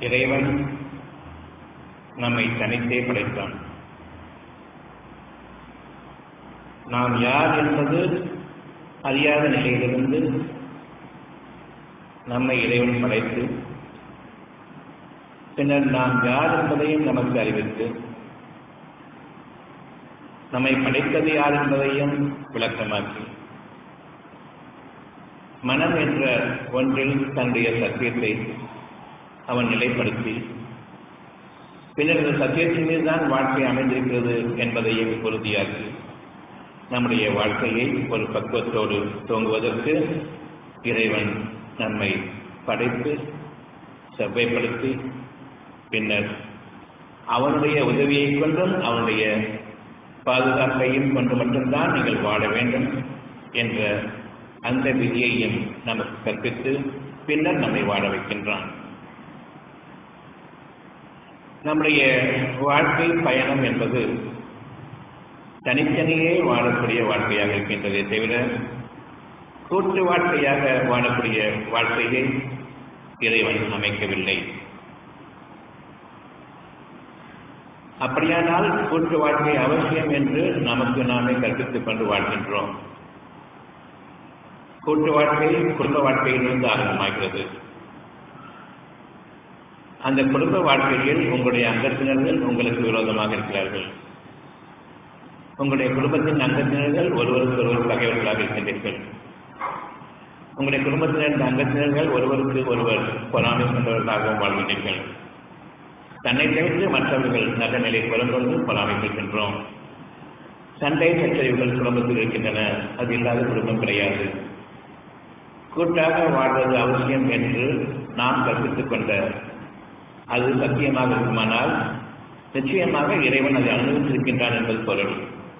இறைவன் நம்மை தனித்தே படைத்தான் நாம் யார் என்பது அறியாத நிலையிலிருந்து நம்மை இறைவன் படைத்து பின்னர் நாம் யார் என்பதையும் நமக்கு அறிவித்து நம்மை படைத்தது யார் என்பதையும் விளக்கமாக்கி மனம் என்ற ஒன்றில் தன்னுடைய சத்தியத்தை அவன் நிலைப்படுத்தி பின்னர் இந்த சத்தியத்தின் மீதுதான் வாழ்க்கை அமைந்திருக்கிறது என்பதையும் உறுதியாக்கி நம்முடைய வாழ்க்கையை ஒரு பக்குவத்தோடு துவங்குவதற்கு இறைவன் நம்மை படைத்து செவ்வைப்படுத்தி பின்னர் அவனுடைய உதவியை கொண்டும் அவனுடைய பாதுகாப்பையும் கொண்டு மட்டும்தான் நீங்கள் வாழ வேண்டும் என்ற அந்த விதியையும் நமக்கு கற்பித்து பின்னர் நம்மை வாழ வைக்கின்றான் நம்முடைய வாழ்க்கை பயணம் என்பது தனித்தனியே வாழக்கூடிய வாழ்க்கையாக இருக்கின்றதே தவிர கூட்டு வாழ்க்கையாக வாழக்கூடிய வாழ்க்கையை இறைவன் அமைக்கவில்லை அப்படியானால் கூட்டு வாழ்க்கை அவசியம் என்று நமக்கு நாமே கற்பித்துக் கொண்டு வாழ்கின்றோம் கூட்டு வாழ்க்கை குடும்ப வாழ்க்கையிலிருந்து ஆரம்பமாகிறது அந்த குடும்ப வாழ்க்கையில் உங்களுடைய அங்கத்தினர்கள் உங்களுக்கு விரோதமாக இருக்கிறார்கள் உங்களுடைய குடும்பத்தின் அங்கத்தினர்கள் ஒருவருக்கு ஒருவர் பகைவர்களாக இருக்கின்றீர்கள் உங்களுடைய குடும்பத்தினர் அங்கத்தினர்கள் ஒருவருக்கு ஒருவர் பொறாமை கொண்டவர்களாகவும் வாழ்கின்றீர்கள் தன்னை தவிர்த்து மற்றவர்கள் நல்ல நிலை பெறும்பொழுது பொறாமைக்கின்றோம் சண்டை சச்சரிவுகள் குடும்பத்தில் இருக்கின்றன அது இல்லாத குடும்பம் கிடையாது கூட்டாக வாழ்வது அவசியம் என்று நாம் கற்பித்துக் கொண்ட அது சத்தியமாக இருக்குமானால் நிச்சயமாக இறைவன் அதை அனுபவித்திருக்கின்றான் என்பது பொருள்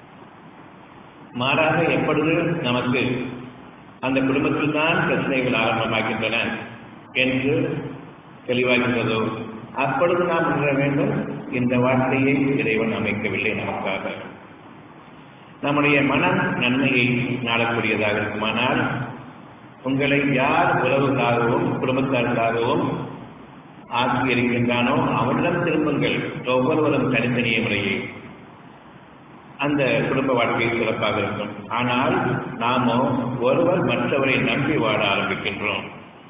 மாறாக எப்பொழுது நமக்கு அந்த குடும்பத்தில் தான் பிரச்சனைகள் ஆரம்பமாகின்றன என்று தெளிவாகின்றதோ அப்பொழுது நாம் உணர வேண்டும் இந்த வார்த்தையை இறைவன் அமைக்கவில்லை நமக்காக நம்முடைய மனம் நன்மையை நாடக்கூடியதாக இருக்குமானால் உங்களை யார் உறவுக்காகவும் குடும்பத்தாருக்காகவும் ஆக்கியிருக்கின்றானோ அவனிடம் திரும்புங்கள் ஒவ்வொருவரும் தனித்தனிய முறையை அந்த குடும்ப வாழ்க்கை சிறப்பாக இருக்கும் ஆனால் நாமோ ஒருவர் மற்றவரை நம்பி வாழ ஆரம்பிக்கின்றோம்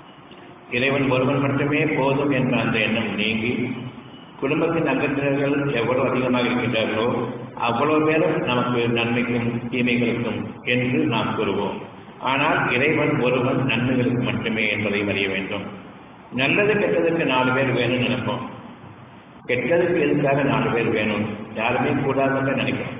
இறைவன் ஒருவன் மட்டுமே போதும் என்ற அந்த எண்ணம் நீங்கி குடும்பத்தின் அங்கத்தினர்கள் எவ்வளவு அதிகமாக இருக்கின்றார்களோ அவ்வளவு பேரும் நமக்கு நன்மைக்கும் தீமைகளுக்கும் என்று நாம் கூறுவோம் ஆனால் இறைவன் ஒருவன் நன்மைகளுக்கு மட்டுமே என்பதை அறிய வேண்டும் நல்லது கெட்டதுக்கு நாலு பேர் வேணும்னு நினைப்போம் கெட்டதுக்கு எதுக்காக நாலு பேர் வேணும் யாருமே கூடாதுன்னு நினைக்கிறோம்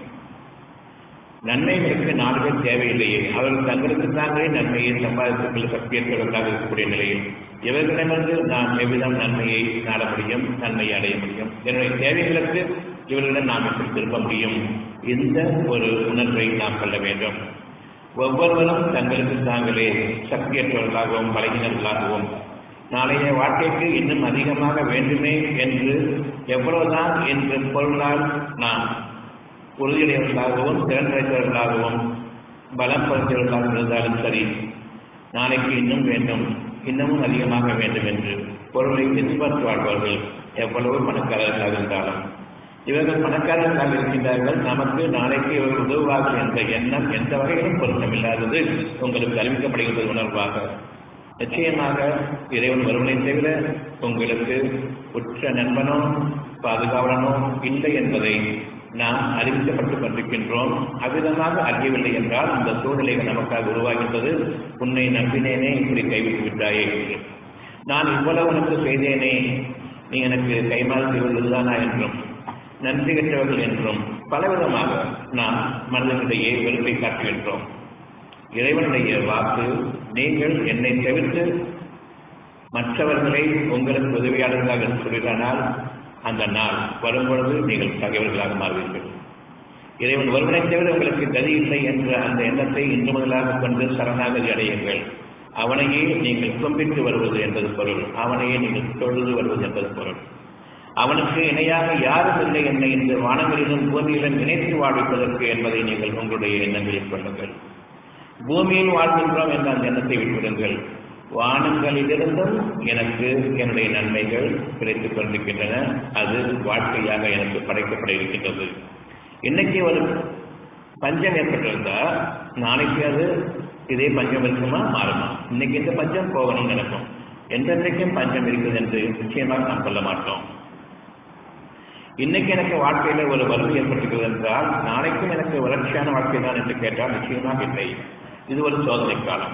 நன்மைகளுக்கு நாலு பேர் தேவையில்லையே அவர்கள் தங்களுக்கு தாங்களே நன்மையை சம்பாதித்துள்ள சக்தியற்றவர்களாக இருக்கக்கூடிய நிலையில் இவர்களிடமிருந்து நாம் எவ்விதம் நன்மையை நாட முடியும் நன்மையை அடைய முடியும் என்னுடைய தேவைகளுக்கு இவர்களிடம் நாம் எப்படி திரும்ப முடியும் இந்த ஒரு உணர்வை நாம் கொள்ள வேண்டும் ஒவ்வொருவரும் தங்களுக்கு தாங்களே சக்தியற்றவர்களாகவும் பலகினர்களாகவும் நாளைய வாழ்க்கைக்கு இன்னும் அதிகமாக வேண்டுமே என்று எவ்வளவுதான் என்று பொருளால் நாம் உறுதியுடையவர்களாகவும் திறன் வைத்தவர்களாகவும் பலம் படுத்தியவர்களாக இருந்தாலும் சரி நாளைக்கு இன்னும் வேண்டும் இன்னமும் அதிகமாக வேண்டும் என்று பொருளை எதிர்பார்த்து வாழ்பவர்கள் எவ்வளவு பணக்காரர்களாக இருந்தாலும் இவர்கள் பணக்காரர்களாக இருக்கின்றார்கள் நமக்கு நாளைக்கு இவர்கள் உதவுவார்கள் என்ற எண்ணம் எந்த வகையிலும் பொருத்தமில்லாதது உங்களுக்கு அறிவிக்கப்படுகிறது உணர்வாக நிச்சயமாக இறைவன் ஒருவனை தவிர உங்களுக்கு உற்ற நண்பனோ பாதுகாவலனோ இல்லை என்பதை நாம் அறிவிக்கப்பட்டுக் கொண்டிருக்கின்றோம் அவ்விதமாக அறியவில்லை என்றால் அந்த சூழ்நிலைகள் நமக்காக உருவாகின்றது உன்னை நம்பினேனே இப்படி கைவிட்டு விட்டாயே என்று நான் இவ்வளவு உனக்கு செய்தேனே நீ எனக்கு கைமாறு செய்வதுதானா என்றும் நன்றி கற்றவர்கள் என்றும் பலவிதமாக நாம் மனிதனிடையே வெறுப்பை காட்டுகின்றோம் இறைவனுடைய வாக்கு நீங்கள் என்னை தவிர்த்து மற்றவர்களை உங்களுக்கு உதவியாளர்களாக சொல்கிறானால் அந்த நாள் வரும்பொழுது நீங்கள் பகைவர்களாக மாறுவீர்கள் இறைவன் ஒருவனை தவிர உங்களுக்கு கதி இல்லை என்ற அந்த எண்ணத்தை இன்று முதலாக கொண்டு சரணாகதி அடையுங்கள் அவனையே நீங்கள் கும்பிட்டு வருவது என்பது பொருள் அவனையே நீங்கள் தொழுது வருவது என்பது பொருள் அவனுக்கு இணையாக யாரும் இல்லை என்னை இந்த வானங்களிலும் பூமியிலும் இணைத்து வாழ்விப்பதற்கு என்பதை நீங்கள் உங்களுடைய எண்ணங்களில் கொள்ளுங்கள் பூமியில் வாழ்கின்றோம் என்ற அந்த எண்ணத்தை விட்டுவிடுங்கள் வானங்களிலிருந்தும் எனக்கு என்னுடைய நன்மைகள் கிடைத்துக் கொண்டிருக்கின்றன அது வாழ்க்கையாக எனக்கு படைக்கப்பட இருக்கின்றது இன்னைக்கு ஒரு பஞ்சம் ஏற்பட்டிருந்தா நாளைக்கு அது இதே பஞ்சம் இருக்குமா மாறுமா இன்னைக்கு இந்த பஞ்சம் போகணும் நடக்கும் என்றென்றைக்கும் பஞ்சம் இருக்குது என்று நிச்சயமாக நாம் சொல்ல மாட்டோம் இன்னைக்கு எனக்கு வாழ்க்கையில ஒரு வறுமை ஏற்பட்டிருக்கிறது என்றால் நாளைக்கும் எனக்கு வளர்ச்சியான வாழ்க்கை தான் என்று கேட்டால் நிச்சயமாக இல்லை இது ஒரு சோதனை காலம்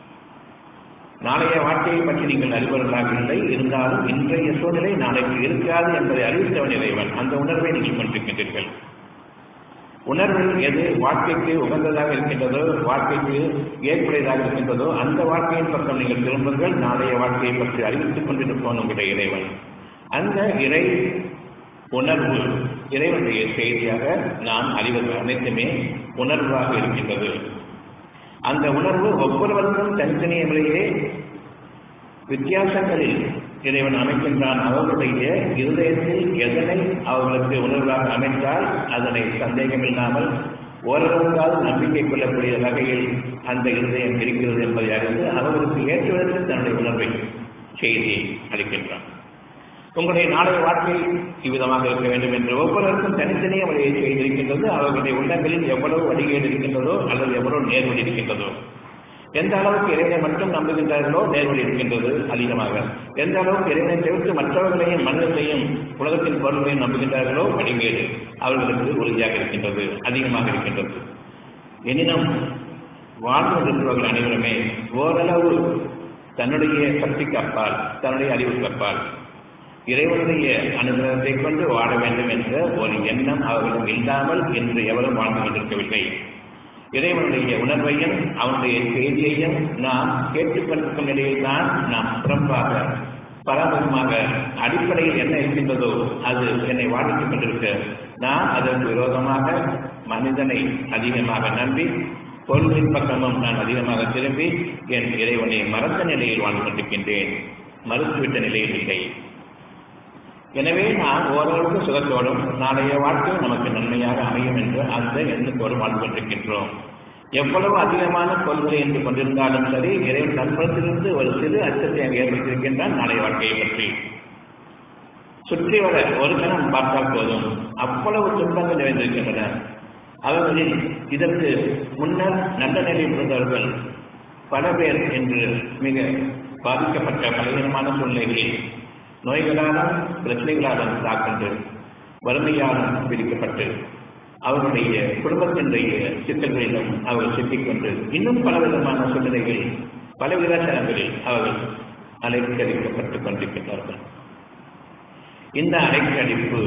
நாளைய வாழ்க்கையை பற்றி நீங்கள் அறிவர்களாக இல்லை இருந்தாலும் இன்றைய சூழ்நிலை நாளைக்கு இருக்காது என்பதை அறிவித்தவன் இறைவன் அந்த உணர்வை நீங்கள் கொண்டிருக்கின்றீர்கள் உணர்வில் எது வாழ்க்கைக்கு உகந்ததாக இருக்கின்றதோ வாழ்க்கைக்கு ஏற்புடையதாக இருக்கின்றதோ அந்த வாழ்க்கையின் பக்கம் நீங்கள் திரும்புங்கள் நாளைய வாழ்க்கையை பற்றி அறிவித்துக் கொண்டிருப்போம் உங்களுடைய இறைவன் அந்த இறை உணர்வு இறைவனுடைய செய்தியாக நாம் அறிவது அனைத்துமே உணர்வாக இருக்கின்றது அந்த உணர்வு ஒவ்வொருவருக்கும் தனித்தனிய முறையே வித்தியாசங்களில் இறைவன் அமைக்கின்றான் அவர்களுடைய இருதயத்தில் எதனை அவர்களுக்கு உணர்வாக அமைத்தால் அதனை சந்தேகமில்லாமல் ஓரளவுக்காவது நம்பிக்கை கொள்ளக்கூடிய வகையில் அந்த இருதயம் இருக்கிறது என்பதை அறிந்து அவர்களுக்கு ஏற்றுவதற்கு தன்னுடைய உணர்வை செய்தியை அளிக்கின்றான் உங்களுடைய நாளைய வாழ்க்கை இவ்விதமாக இருக்க வேண்டும் என்று ஒவ்வொருவருக்கும் தனித்தனியே வழியை செய்திருக்கின்றது அவர்களுடைய உள்ளங்களில் எவ்வளவு வழிகேடு இருக்கின்றதோ அல்லது எவ்வளவு நேர்வழி இருக்கின்றதோ எந்த அளவுக்கு இறைவனை மட்டும் நம்புகின்றார்களோ நேர்வழி இருக்கின்றது அதிகமாக எந்த அளவுக்கு இறைவனை தவிர்த்து மற்றவர்களையும் மனிதர்களையும் உலகத்தின் பொருள்களையும் நம்புகின்றார்களோ வழிகேடு அவர்களுக்கு உறுதியாக இருக்கின்றது அதிகமாக இருக்கின்றது எனினும் வாழ்ந்து கொண்டிருப்பவர்கள் அனைவருமே ஓரளவு தன்னுடைய சக்திக்கு அப்பால் தன்னுடைய அறிவுக்கு அப்பால் இறைவனுடைய அனுகிரகத்தை கொண்டு வாழ வேண்டும் என்ற ஒரு எண்ணம் அவர்களிடம் இல்லாமல் இன்று எவரும் வாழ்ந்து கொண்டிருக்கவில்லை இறைவனுடைய உணர்வையும் அவனுடைய செய்தியையும் நாம் கேட்டுக்கொண்டிருக்கும் நிலையில்தான் நாம் சிறப்பாக பராமரமாக அடிப்படையில் என்ன இருக்கின்றதோ அது என்னை வாழ்த்துக் கொண்டிருக்க நான் அதற்கு விரோதமாக மனிதனை அதிகமாக நம்பி பொருளின் பக்கமும் நான் அதிகமாக திரும்பி என் இறைவனை மறந்த நிலையில் வாழ்ந்து கொண்டிருக்கின்றேன் மறுத்துவிட்ட நிலையில் இல்லை எனவே நாம் ஓரளவுக்கு சுகத்தோடும் நாளைய வாழ்க்கை நமக்கு நன்மையாக அமையும் என்று அந்த எண்ணத்தோடு வாழ்ந்து கொண்டிருக்கின்றோம் எவ்வளவு அதிகமான கொள்கை என்று கொண்டிருந்தாலும் சரி இறைவன் நண்பத்திலிருந்து ஒரு சிறு அச்சத்தை அங்கே ஏற்படுத்தியிருக்கின்றான் நாளைய வாழ்க்கையை பற்றி சுற்றி வர ஒரு கணம் பார்த்தால் போதும் அவ்வளவு துன்பங்கள் நிறைந்திருக்கின்றன அவர்களில் இதற்கு முன்னர் நல்ல நிலையில் இருந்தவர்கள் பல பேர் என்று மிக பாதிக்கப்பட்ட பலவீனமான சூழ்நிலைகளில் நோய்களாலும் பிரச்சனைகளாலும் தாக்கொண்டு வறுமையாலும் பிரிக்கப்பட்டு அவருடைய குடும்பத்தினுடைய சிக்கல்களிலும் அவர்கள் சிக்கிக்கொண்டு இன்னும் பலவிதமான சூழ்நிலைகள் பல விதாச்சாரங்களில் அவர்கள் அலைக்கழிக்கப்பட்டுக் கொண்டிருக்கிறார்கள் இந்த அலைக்கழிப்பு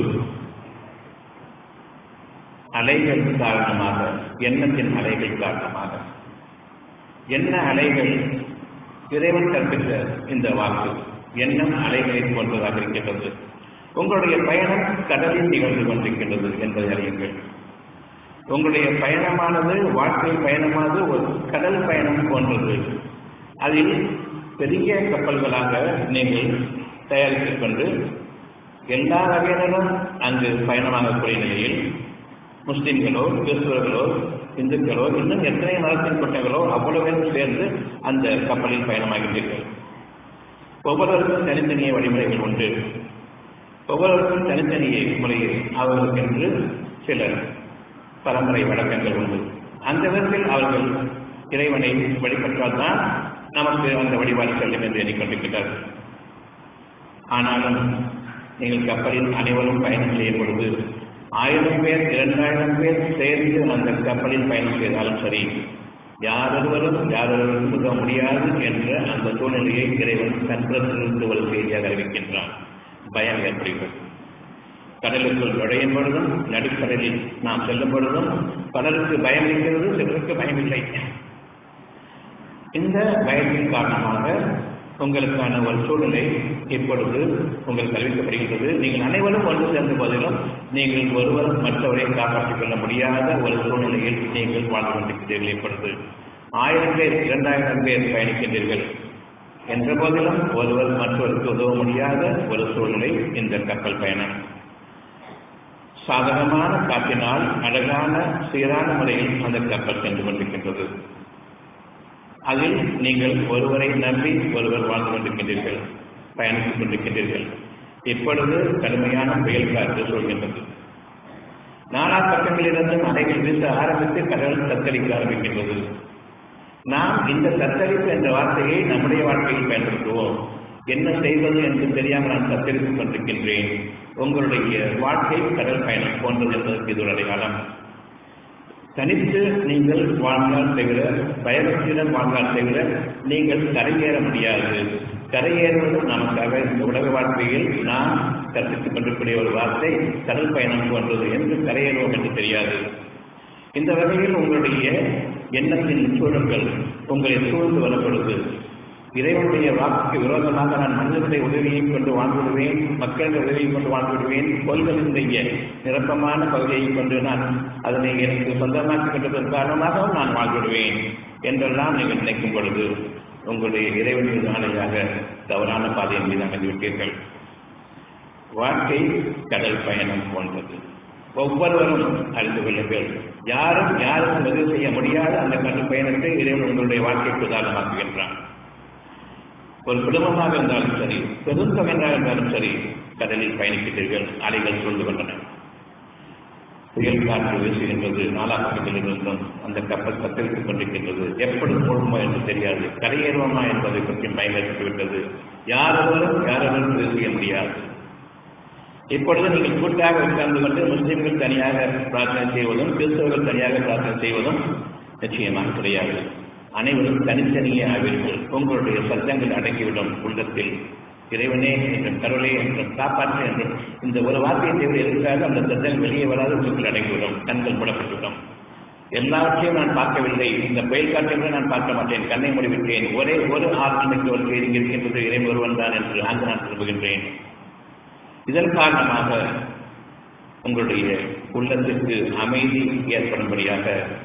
அலைகள் காரணமாக எண்ணத்தின் அலைகள் காரணமாக என்ன அலைகள் இறைவன் கற்பித்த இந்த வாக்கு எண்ணம் அலைகளை போன்றதாக இருக்கின்றது உங்களுடைய பயணம் கடலில் நிகழ்ந்து கொண்டிருக்கின்றது என்பதை அறியுங்கள் உங்களுடைய பயணமானது வாழ்க்கை பயணமானது ஒரு கடல் பயணம் போன்றது அதில் பெரிய கப்பல்களாக நீங்கள் தயாரித்துக் கொண்டு எல்லா வகையினரும் அங்கு பயணமாகக்கூடிய நிலையில் முஸ்லிம்களோ கிறிஸ்துவர்களோ இந்துக்களோ இன்னும் எத்தனை மதத்தின் கொண்டங்களோ அவ்வளவு பேரும் சேர்ந்து அந்த கப்பலில் பயணமாகின்றீர்கள் ஒவ்வொருவருக்கும் தனித்தனிய வழிமுறைகள் உண்டு ஒவ்வொருவருக்கும் தனித்தனிய முறையில் அவர்களுக்கென்று சில பரம்பரை வழக்கங்கள் உண்டு அந்த விதத்தில் அவர்கள் இறைவனை வழிபட்டால்தான் நமக்கு அந்த வழிபாடு செல்லும் என்று எண்ணிக்கொண்டிருக்கிறார்கள் ஆனாலும் நீங்கள் கப்பலில் அனைவரும் பயணம் செய்யும் பொழுது ஆயிரம் பேர் இரண்டாயிரம் பேர் சேர்ந்து அந்த கப்பலில் பயணம் செய்தாலும் சரி யாரொருவரும் யாரொருவரும் உதவ முடியாது என்ற அந்த சூழ்நிலையை இறைவன் சன்றத்திலிருந்து ஒரு செய்தியாக அறிவிக்கின்றான் பயம் ஏற்படுகிறது கடலுக்குள் நுழையும் பொழுதும் நடுக்கடலில் நாம் செல்லும் பொழுதும் பலருக்கு பயம் இருக்கிறது சிலருக்கு பயமில்லை இந்த பயத்தின் காரணமாக உங்களுக்கான ஒரு சூழ்நிலை இப்பொழுது உங்களுக்கு அறிவிக்கப்படுகின்றது நீங்கள் அனைவரும் ஒன்று சேர்ந்த போதிலும் நீங்கள் ஒருவர் மற்றவரை காப்பாற்றிக் கொள்ள முடியாத ஒரு சூழ்நிலையில் நீங்கள் வாழ்ந்து கொண்டிருக்கிறீர்கள் இப்பொழுது ஆயிரம் பேர் இரண்டாயிரம் பேர் பயணிக்கின்றீர்கள் என்ற போதிலும் ஒருவர் மற்றவருக்கு உதவ முடியாத ஒரு சூழ்நிலை இந்த கப்பல் பயணம் சாதகமான காற்றினால் அழகான சீரான முறையில் அந்த கப்பல் சென்று கொண்டிருக்கின்றது அதில் நீங்கள் ஒருவரை நம்பி ஒருவர் வாழ்ந்து கொண்டிருக்கின்றீர்கள் பயணித்துக் கொண்டிருக்கின்றீர்கள் இப்பொழுது கடுமையான புயல் காற்று சொல்கின்றது நாலா பக்கங்களிலிருந்தும் அலைகள் வீச ஆரம்பித்து கடல் தத்தளிக்க ஆரம்பிக்கின்றது நாம் இந்த தத்தளிப்பு என்ற வார்த்தையை நம்முடைய வாழ்க்கையில் பயன்படுத்துவோம் என்ன செய்வது என்று தெரியாமல் நான் தத்தளித்துக் கொண்டிருக்கின்றேன் உங்களுடைய வாழ்க்கை கடல் பயணம் போன்றது என்பதற்கு இது ஒரு அடையாளம் தனித்து நீங்கள் வாழ்ந்தால் தவிர பயபக்தியுடன் வாழ்ந்தால் தவிர நீங்கள் கரையேற முடியாது கரையேறுவது நமக்காக இந்த உலக வாழ்க்கையில் நாம் கற்பித்துக் கொண்டிருக்கூடிய ஒரு வார்த்தை கடல் பயணம் போன்றது என்று கரையேறுவோம் என்று தெரியாது இந்த வகையில் உங்களுடைய எண்ணத்தின் சூழல்கள் உங்களை சூழ்ந்து வரப்படுது இறைவனுடைய வாக்குக்கு விரோதமாக நான் மனிதனுடைய உதவியை கொண்டு வாழ்ந்துவிடுவேன் மக்களுடைய உதவியை கொண்டு வாழ்ந்துவிடுவேன் கொள்கையினுடைய நிரப்பமான பகுதியை கொண்டு நான் அதனை எனக்கு சொந்தமாக்கிக் கொண்டதன் காரணமாகவும் நான் வாழ்ந்துவிடுவேன் என்றெல்லாம் நீங்கள் நினைக்கும் பொழுது உங்களுடைய இறைவன் மீது ஆணையாக தவறான பாதையின் மீது அமைந்துவிட்டீர்கள் வாழ்க்கை கடல் பயணம் போன்றது ஒவ்வொருவரும் அறிந்து கொள்ளுங்கள் யாரும் யாருக்கும் உதவி செய்ய முடியாத அந்த கடல் பயணத்தை இறைவன் உங்களுடைய வாழ்க்கைக்கு உதாரணமாக்குகின்றான் ஒரு குடும்பமாக இருந்தாலும் சரி பெருந்தொகையாக இருந்தாலும் சரி கடலில் பயணிக்கிறீர்கள் அலைகள் சூழ்ந்து கொண்டன புயல் காற்று வீசுகின்றது நாலாக்கத்திலிருந்தும் அந்த கப்பல் தத்தளித்துக் கொண்டிருக்கின்றது எப்படி போடுமோ என்று தெரியாது கரையேறுவோமா என்பதை பற்றி பயன்படுத்திவிட்டது யாரொருவரும் யாரொருவரும் உதவி செய்ய முடியாது இப்பொழுது நீங்கள் கூட்டாக உட்கார்ந்து கொண்டு முஸ்லிம்கள் தனியாக பிரார்த்தனை செய்வதும் கிறிஸ்தவர்கள் தனியாக பிரார்த்தனை செய்வதும் நிச்சயமாக கிடையாது அனைவரும் தனித்தனியே ஆவீர்கள் உங்களுடைய சத்தங்கள் அடங்கிவிடும் உள்ளத்தில் இறைவனே என்றும் கருளே என்றும் காப்பாற்று என்றும் இந்த ஒரு வார்த்தையை தவிர எதற்காக அந்த சத்தங்கள் வெளியே வராது உள்ளத்தில் அடங்கிவிடும் கண்கள் மூடப்பட்டுவிடும் எல்லாவற்றையும் நான் பார்க்கவில்லை இந்த புயல் காற்றை நான் பார்க்க மாட்டேன் கண்ணை மூடிவிட்டேன் ஒரே ஒரு ஆத்மிக்கு ஒரு செய்தி இருக்கின்றது இறைவன் ஒருவன் தான் என்று அங்கு நான் திரும்புகின்றேன் இதன் காரணமாக உங்களுடைய உள்ளத்திற்கு அமைதி ஏற்படும்படியாக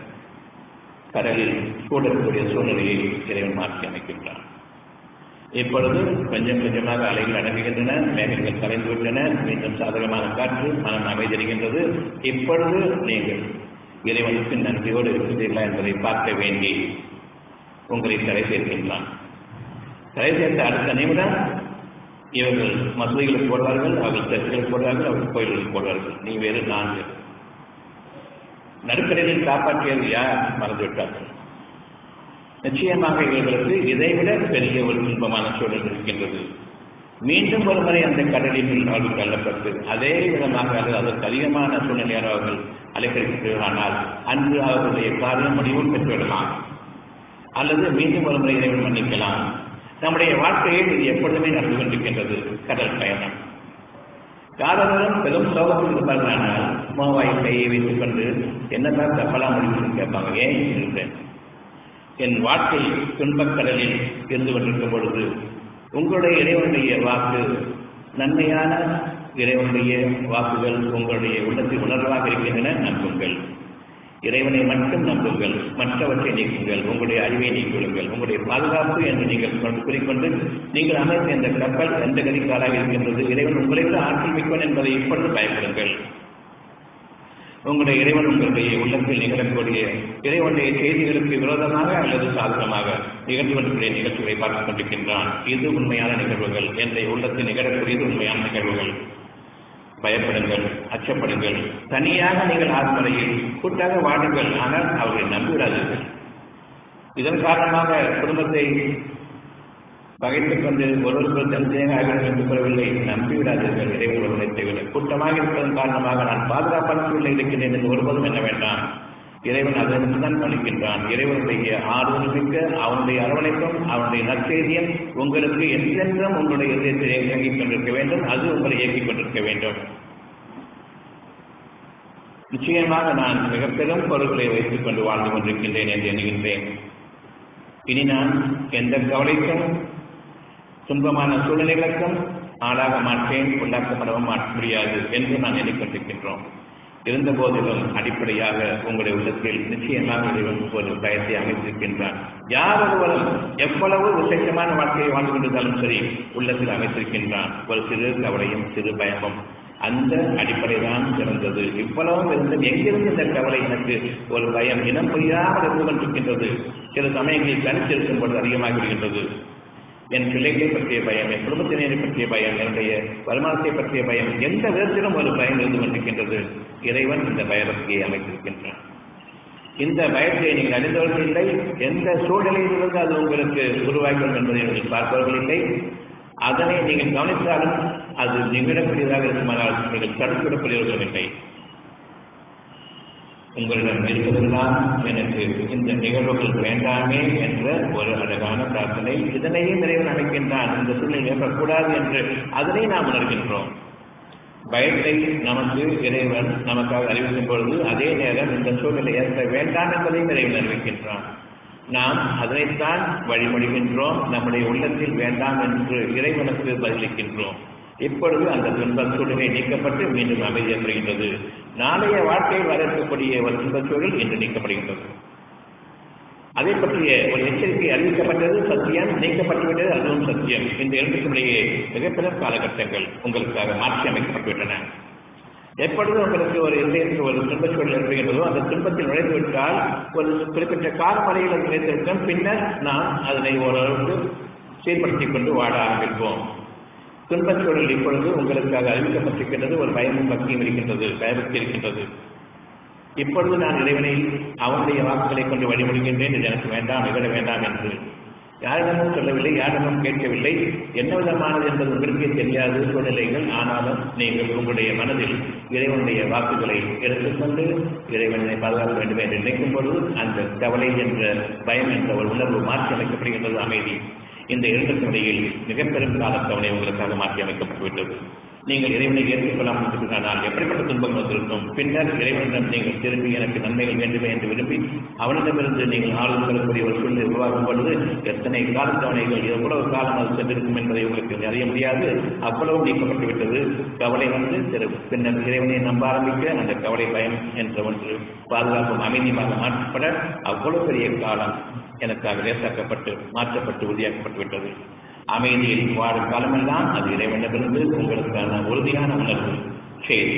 கடலில் சூழக்கூடிய சூழ்நிலையை இறைவன் மாற்றி அமைக்கின்றான் இப்பொழுது கொஞ்சம் கொஞ்சமாக அலைகள் அடங்குகின்றன மேகங்கள் கலைந்துவிட்டன மீண்டும் சாதகமான காற்று மனம் அமைதிருக்கின்றது இப்பொழுது நீங்கள் இறைவனுக்கு நன்றியோடு இருக்கின்றீர்களா என்பதை பார்க்க வேண்டி உங்களை தலை சேர்க்கின்றான் தலை சேர்த்த அடுத்த நிமிடம் இவர்கள் மசூதிகளுக்கு போடுவார்கள் அவர்கள் சர்ச்சுகள் போடுவார்கள் அவர்கள் கோயில்களுக்கு போடுவார்கள் நீ வேறு நான் வேறு நடுக்கடலில் காப்பாற்றியது யார் மறந்துவிட்டார்கள் நிச்சயமாக இவர்களுக்கு இதைவிட பெரிய ஒரு துன்பமான சூழல் இருக்கின்றது மீண்டும் ஒரு முறை அந்த கடலில் அவர்கள் தள்ளப்பட்டு அதே விதமாக அல்லது அதற்கு அதிகமான சூழ்நிலையான அவர்கள் அலைக்கழிக்கிறானால் அன்று அவர்களுடைய காரியம் முடிவும் பெற்றுவிடலாம் அல்லது மீண்டும் ஒரு முறை இறைவன் மன்னிக்கலாம் நம்முடைய வாழ்க்கையில் இது எப்பொழுதுமே நடந்து கொண்டிருக்கின்றது கடல் பயணம் யாரெல்லாம் பெரும் சோகத்தில் இருப்பார்கள் ஆனால் மோவாய் கையை வைத்துக் கொண்டு என்னதான் தப்பலா முடிவுன்னு கேட்பாங்க ஏன் இருந்தேன் என் வாழ்க்கை துன்பக்கடலில் இருந்து கொண்டிருக்கும் பொழுது உங்களுடைய இறைவனுடைய வாக்கு நன்மையான இறைவனுடைய வாக்குகள் உங்களுடைய உள்ளத்தில் உணர்வாக இருக்கின்றன நம்புங்கள் இறைவனை மட்டும் நம்புங்கள் மற்றவற்றை நீக்குங்கள் உங்களுடைய அறிவை நீக்கிவிடுங்கள் உங்களுடைய பாதுகாப்பு என்று நீங்கள் கூறிக்கொண்டு நீங்கள் அமைத்த இந்த கப்பல் எந்த கதிக்காலாக இருக்கின்றது இறைவன் உங்களை விட ஆற்றல் மிக்கவன் என்பதை இப்பொழுது பயப்படுங்கள் உங்களுடைய இறைவன் உங்களுடைய உள்ளத்தில் நிகழக்கூடிய இறைவனுடைய செய்திகளுக்கு விரோதமாக அல்லது சாதகமாக நிகழ்ந்து கொண்டிருக்கிற நிகழ்ச்சிகளை பார்த்துக் கொண்டிருக்கின்றான் இது உண்மையான நிகழ்வுகள் என்னுடைய உள்ளத்தில் நிகழக்கூடியது உண்மையான நிகழ்வுகள் பயப்படுங்கள் அச்சப்படுங்கள் தனியாக நீங்கள் ஆத்மறையில் கூட்டாக வாடுங்கள் ஆனால் அவர்களை நம்பிவிடாதீர்கள் இதன் காரணமாக குடும்பத்தை பகைத்துக் கொண்டு ஒருவருக்குள் தனித்தனியாக ஆகிறது என்று கூறவில்லை நம்பிவிடாதீர்கள் இறைவன் ஒருவனை தவிர கூட்டமாக இருப்பதன் காரணமாக நான் பாதுகாப்பான சூழ்நிலை இருக்கின்றேன் என்று ஒருபோதும் என்ன வேண்டாம் இறைவன் அதற்கு தான் பணிக்கின்றான் இறைவனுடைய ஆறுதல் மிக்க அவனுடைய அரவணைப்பும் அவனுடைய நற்செய்தியும் உங்களுக்கு என்றென்றும் உங்களுடைய இதயத்தில் இயங்கிக் கொண்டிருக்க வேண்டும் அது உங்களை இயக்கிக் கொண்டிருக்க வேண்டும் நிச்சயமாக நான் மிக பெரும் பொருட்களை வைத்துக் கொண்டு வாழ்ந்து கொண்டிருக்கின்றேன் என்று எண்ணுகின்றேன் இனி நான் எந்த கவலைக்கும் துன்பமான சூழ்நிலைகளுக்கும் ஆளாக மாட்டேன் உள்ளாக்கப்படவும் முடியாது என்று நான் எண்ணிக்கொண்டிருக்கின்றோம் இருந்த போதிலும் அடிப்படையாக உங்களுடைய உள்ளத்தில் நிச்சயமாக இறைவன் ஒரு பயத்தை அமைத்திருக்கின்றான் யார் ஒருவரும் எவ்வளவு விசேஷமான வாழ்க்கையை வாழ்ந்து கொண்டிருந்தாலும் சரி உள்ளத்தில் அமைத்திருக்கின்றான் ஒரு சிறு கவலையும் சிறு பயமும் அந்த அடிப்படை தான் சிறந்தது இவ்வளவும் இருந்தும் எங்கிருந்து இந்த கவலை எனக்கு ஒரு பயம் இனம் புரியாமல் இருந்து கொண்டிருக்கின்றது சில சமயங்களில் தனித்திருக்கும் பொழுது அதிகமாக விடுகின்றது என் பிள்ளைகளை பற்றிய பயம் என் குடும்பத்தினரை பற்றிய பயம் என்னுடைய வருமானத்தை பற்றிய பயம் எந்த விதத்திலும் ஒரு பயம் இருந்து கொண்டிருக்கின்றது இறைவன் இந்த பயபக்தியை அமைத்திருக்கின்றான் இந்த பயத்தை நீங்கள் அறிந்தவர்கள் இல்லை எந்த சூழ்நிலையிலிருந்து அது உங்களுக்கு உருவாகும் என்பதை நீங்கள் பார்ப்பவர்கள் இல்லை அதனை நீங்கள் கவனித்தாலும் அது நிகழக்கூடியதாக இருக்குமானால் நீங்கள் தடுத்துவிடக்கூடியவர்கள் இல்லை உங்களிடம் இருப்பதெல்லாம் எனக்கு இந்த நிகழ்வுகள் வேண்டாமே என்ற ஒரு அழகான பிரார்த்தனை இதனையும் இறைவன் அழைக்கின்றான் இந்த சூழ்நிலை ஏற்படக்கூடாது என்று அதனை நாம் உணர்கின்றோம் பயத்தை நமக்கு இறைவன் நமக்காக அறிவிக்கும் பொழுது அதே நேரம் இந்த சூழ்நிலை ஏற்பட வேண்டாம் என்பதையும் இறைவன் அறிவிக்கின்றான் நாம் அதனைத்தான் வழிமொழிகின்றோம் நம்முடைய உள்ளத்தில் வேண்டாம் என்று இறைவனுக்கு பதிலளிக்கின்றோம் இப்பொழுது அந்த துன்பச் சூழ்நிலை நீக்கப்பட்டு மீண்டும் அமைதி ஏற்படுகின்றது நாளைய வாழ்க்கையில் வர இருக்கக்கூடிய ஒரு துன்பச் சூழல் இன்று நீக்கப்படுகின்றது அதை பற்றிய ஒரு எச்சரிக்கை அறிவிக்கப்பட்டது சத்தியம் நீக்கப்பட்டுவிட்டது அதுவும் சத்தியம் இந்த இரண்டுக்குமிடையே மிகப்பெரிய காலகட்டங்கள் உங்களுக்காக மாற்றி அமைக்கப்பட்டுவிட்டன எப்பொழுது உங்களுக்கு ஒரு இதயத்தில் ஒரு துன்பச் சூழல் ஏற்படுகின்றதோ அந்த துன்பத்தில் நுழைந்து விட்டால் ஒரு குறிப்பிட்ட காலமலையில் அது நிலைத்திருக்கும் பின்னர் நாம் அதனை ஓரளவுக்கு சீர்படுத்திக் கொண்டு வாழ ஆரம்பிப்போம் துன்பச் சூழல் இப்பொழுது உங்களுக்காக அறிவிக்கப்பட்டிருக்கின்றது ஒரு பயமும் பக்தியும் இருக்கின்றது பயபக்தி இருக்கின்றது இப்பொழுது நான் இறைவனை அவனுடைய வாக்குகளை கொண்டு வழிமொழிகின்றேன் இது எனக்கு வேண்டாம் நிகழ வேண்டாம் என்று யாரிடமும் சொல்லவில்லை யாரிடமும் கேட்கவில்லை என்ன விதமானது என்பது உங்களுக்கே தெரியாது சூழ்நிலைகள் ஆனாலும் நீங்கள் உங்களுடைய மனதில் இறைவனுடைய வாக்குகளை எடுத்துக்கொண்டு இறைவனை பாதுகாக்க வேண்டும் என்று நினைக்கும் பொழுது அந்த கவலை என்ற பயம் என்ற ஒரு உணர்வு மாற்றி அமைக்கப்படுகின்றது அமைதி இந்த இரண்டுக்கும் இடையில் மிக பெரும் காலத்தவணை உங்களுக்காக மாற்றி அமைக்கப்பட்டுவிட்டது நீங்கள் இறைவனை ஏற்றுக்கொள்ளாமல் இருக்கிறானால் எப்படிப்பட்ட துன்பங்கள் வந்திருக்கும் பின்னர் இறைவனிடம் நீங்கள் திரும்பி எனக்கு நன்மைகள் வேண்டுமே என்று விரும்பி அவனிடமிருந்து நீங்கள் ஆளுநர் பெறக்கூடிய ஒரு சூழ்நிலை உருவாகும் பொழுது எத்தனை காலத்தவணைகள் எவ்வளவு காலம் அது சென்றிருக்கும் என்பதை உங்களுக்கு அறிய முடியாது அவ்வளவு நீக்கப்பட்டு விட்டது கவலை வந்து திரு பின்னர் இறைவனை நம்ப ஆரம்பிக்க அந்த கவலை பயம் என்ற ஒன்று பாதுகாப்பும் அமைதியாக மாற்றப்பட அவ்வளவு பெரிய காலம் எனக்காக லேசாக்கப்பட்டு மாற்றப்பட்டு உறுதியாக்கப்பட்டு விட்டது அமைதியில் வாழும் காலமெல்லாம் அது இறைவனிடமிருந்து உங்களுக்கான உறுதியான உணர்வு செய்தி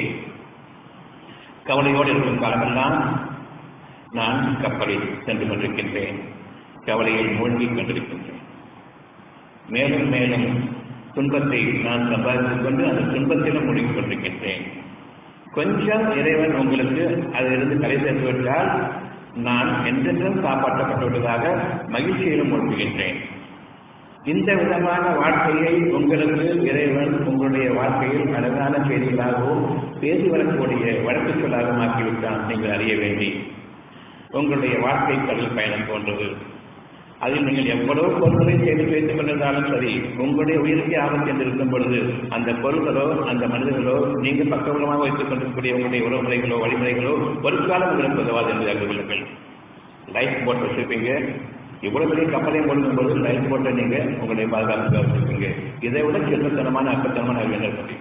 கவலையோடு இருக்கும் காலமெல்லாம் நான் கப்பலில் சென்று கொண்டிருக்கின்றேன் கவலையில் மூழ்கிக் கொண்டிருக்கின்றேன் மேலும் மேலும் துன்பத்தை நான் சம்பாதித்துக் கொண்டு அந்த துன்பத்திலும் மூழ்கிக் கொண்டிருக்கின்றேன் கொஞ்சம் இறைவன் உங்களுக்கு அதிலிருந்து கலை சேர்த்து விட்டால் நான் என்றென்றும் காப்பாற்றப்பட்டு விட்டதாக மகிழ்ச்சியிலும் மூழ்குகின்றேன் இந்த விதமான வாழ்க்கையை உங்களுக்கு இறைவன் உங்களுடைய வாழ்க்கையில் அழகான செய்திகளாகவும் பேசி வரக்கூடிய வழக்கு சொல்லாகவும் ஆக்கிவிட்டான் நீங்கள் அறிய வேண்டி உங்களுடைய வாழ்க்கை கடல் பயணம் போன்றது அதில் நீங்கள் எவ்வளவு பொருட்களை செய்து வைத்துக் கொண்டிருந்தாலும் சரி உங்களுடைய உயிருக்கு ஆபத்து என்று இருக்கும் பொழுது அந்த பொருள்களோ அந்த மனிதர்களோ நீங்கள் பக்கபலமாக வைத்துக் கொண்டிருக்கக்கூடிய உங்களுடைய உறவுமுறைகளோ வழிமுறைகளோ ஒரு காலம் உங்களுக்கு உதவாது என்று அறிந்து கொள்ளுங்கள் லைஃப் போட் வச்சிருப்பீங்க இவ்வளவு பெரிய கப்பலையும் கொடுக்கும் பொழுது லைஃப் போட்டை நீங்க உங்களுடைய பாதுகாப்புக்காக வச்சிருப்பீங்க இதை விட சின்னத்தனமான அக்கத்தனமான அறிவியல் இருக்கு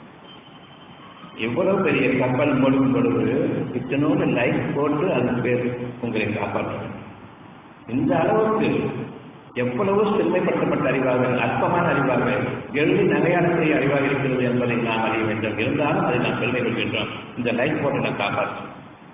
இவ்வளவு பெரிய கப்பல் மூழ்கும் பொழுது இத்தனோடு லைஃப் போட்டு அதன் பேர் உங்களை காப்பாற்றும் இந்த அளவுக்கு எவ்வளவு செம்மைப்படுத்தப்பட்ட அறிவாக அற்பமான அறிவாக எழுதி நகையாடக்கூடிய அறிவாக இருக்கிறது என்பதை நாம் அறிய வேண்டும் இருந்தாலும் அதை நாம் பெருமை கொள்கின்றோம் இந்த லைஃப் போட்டை நான் காப்பாற்றும்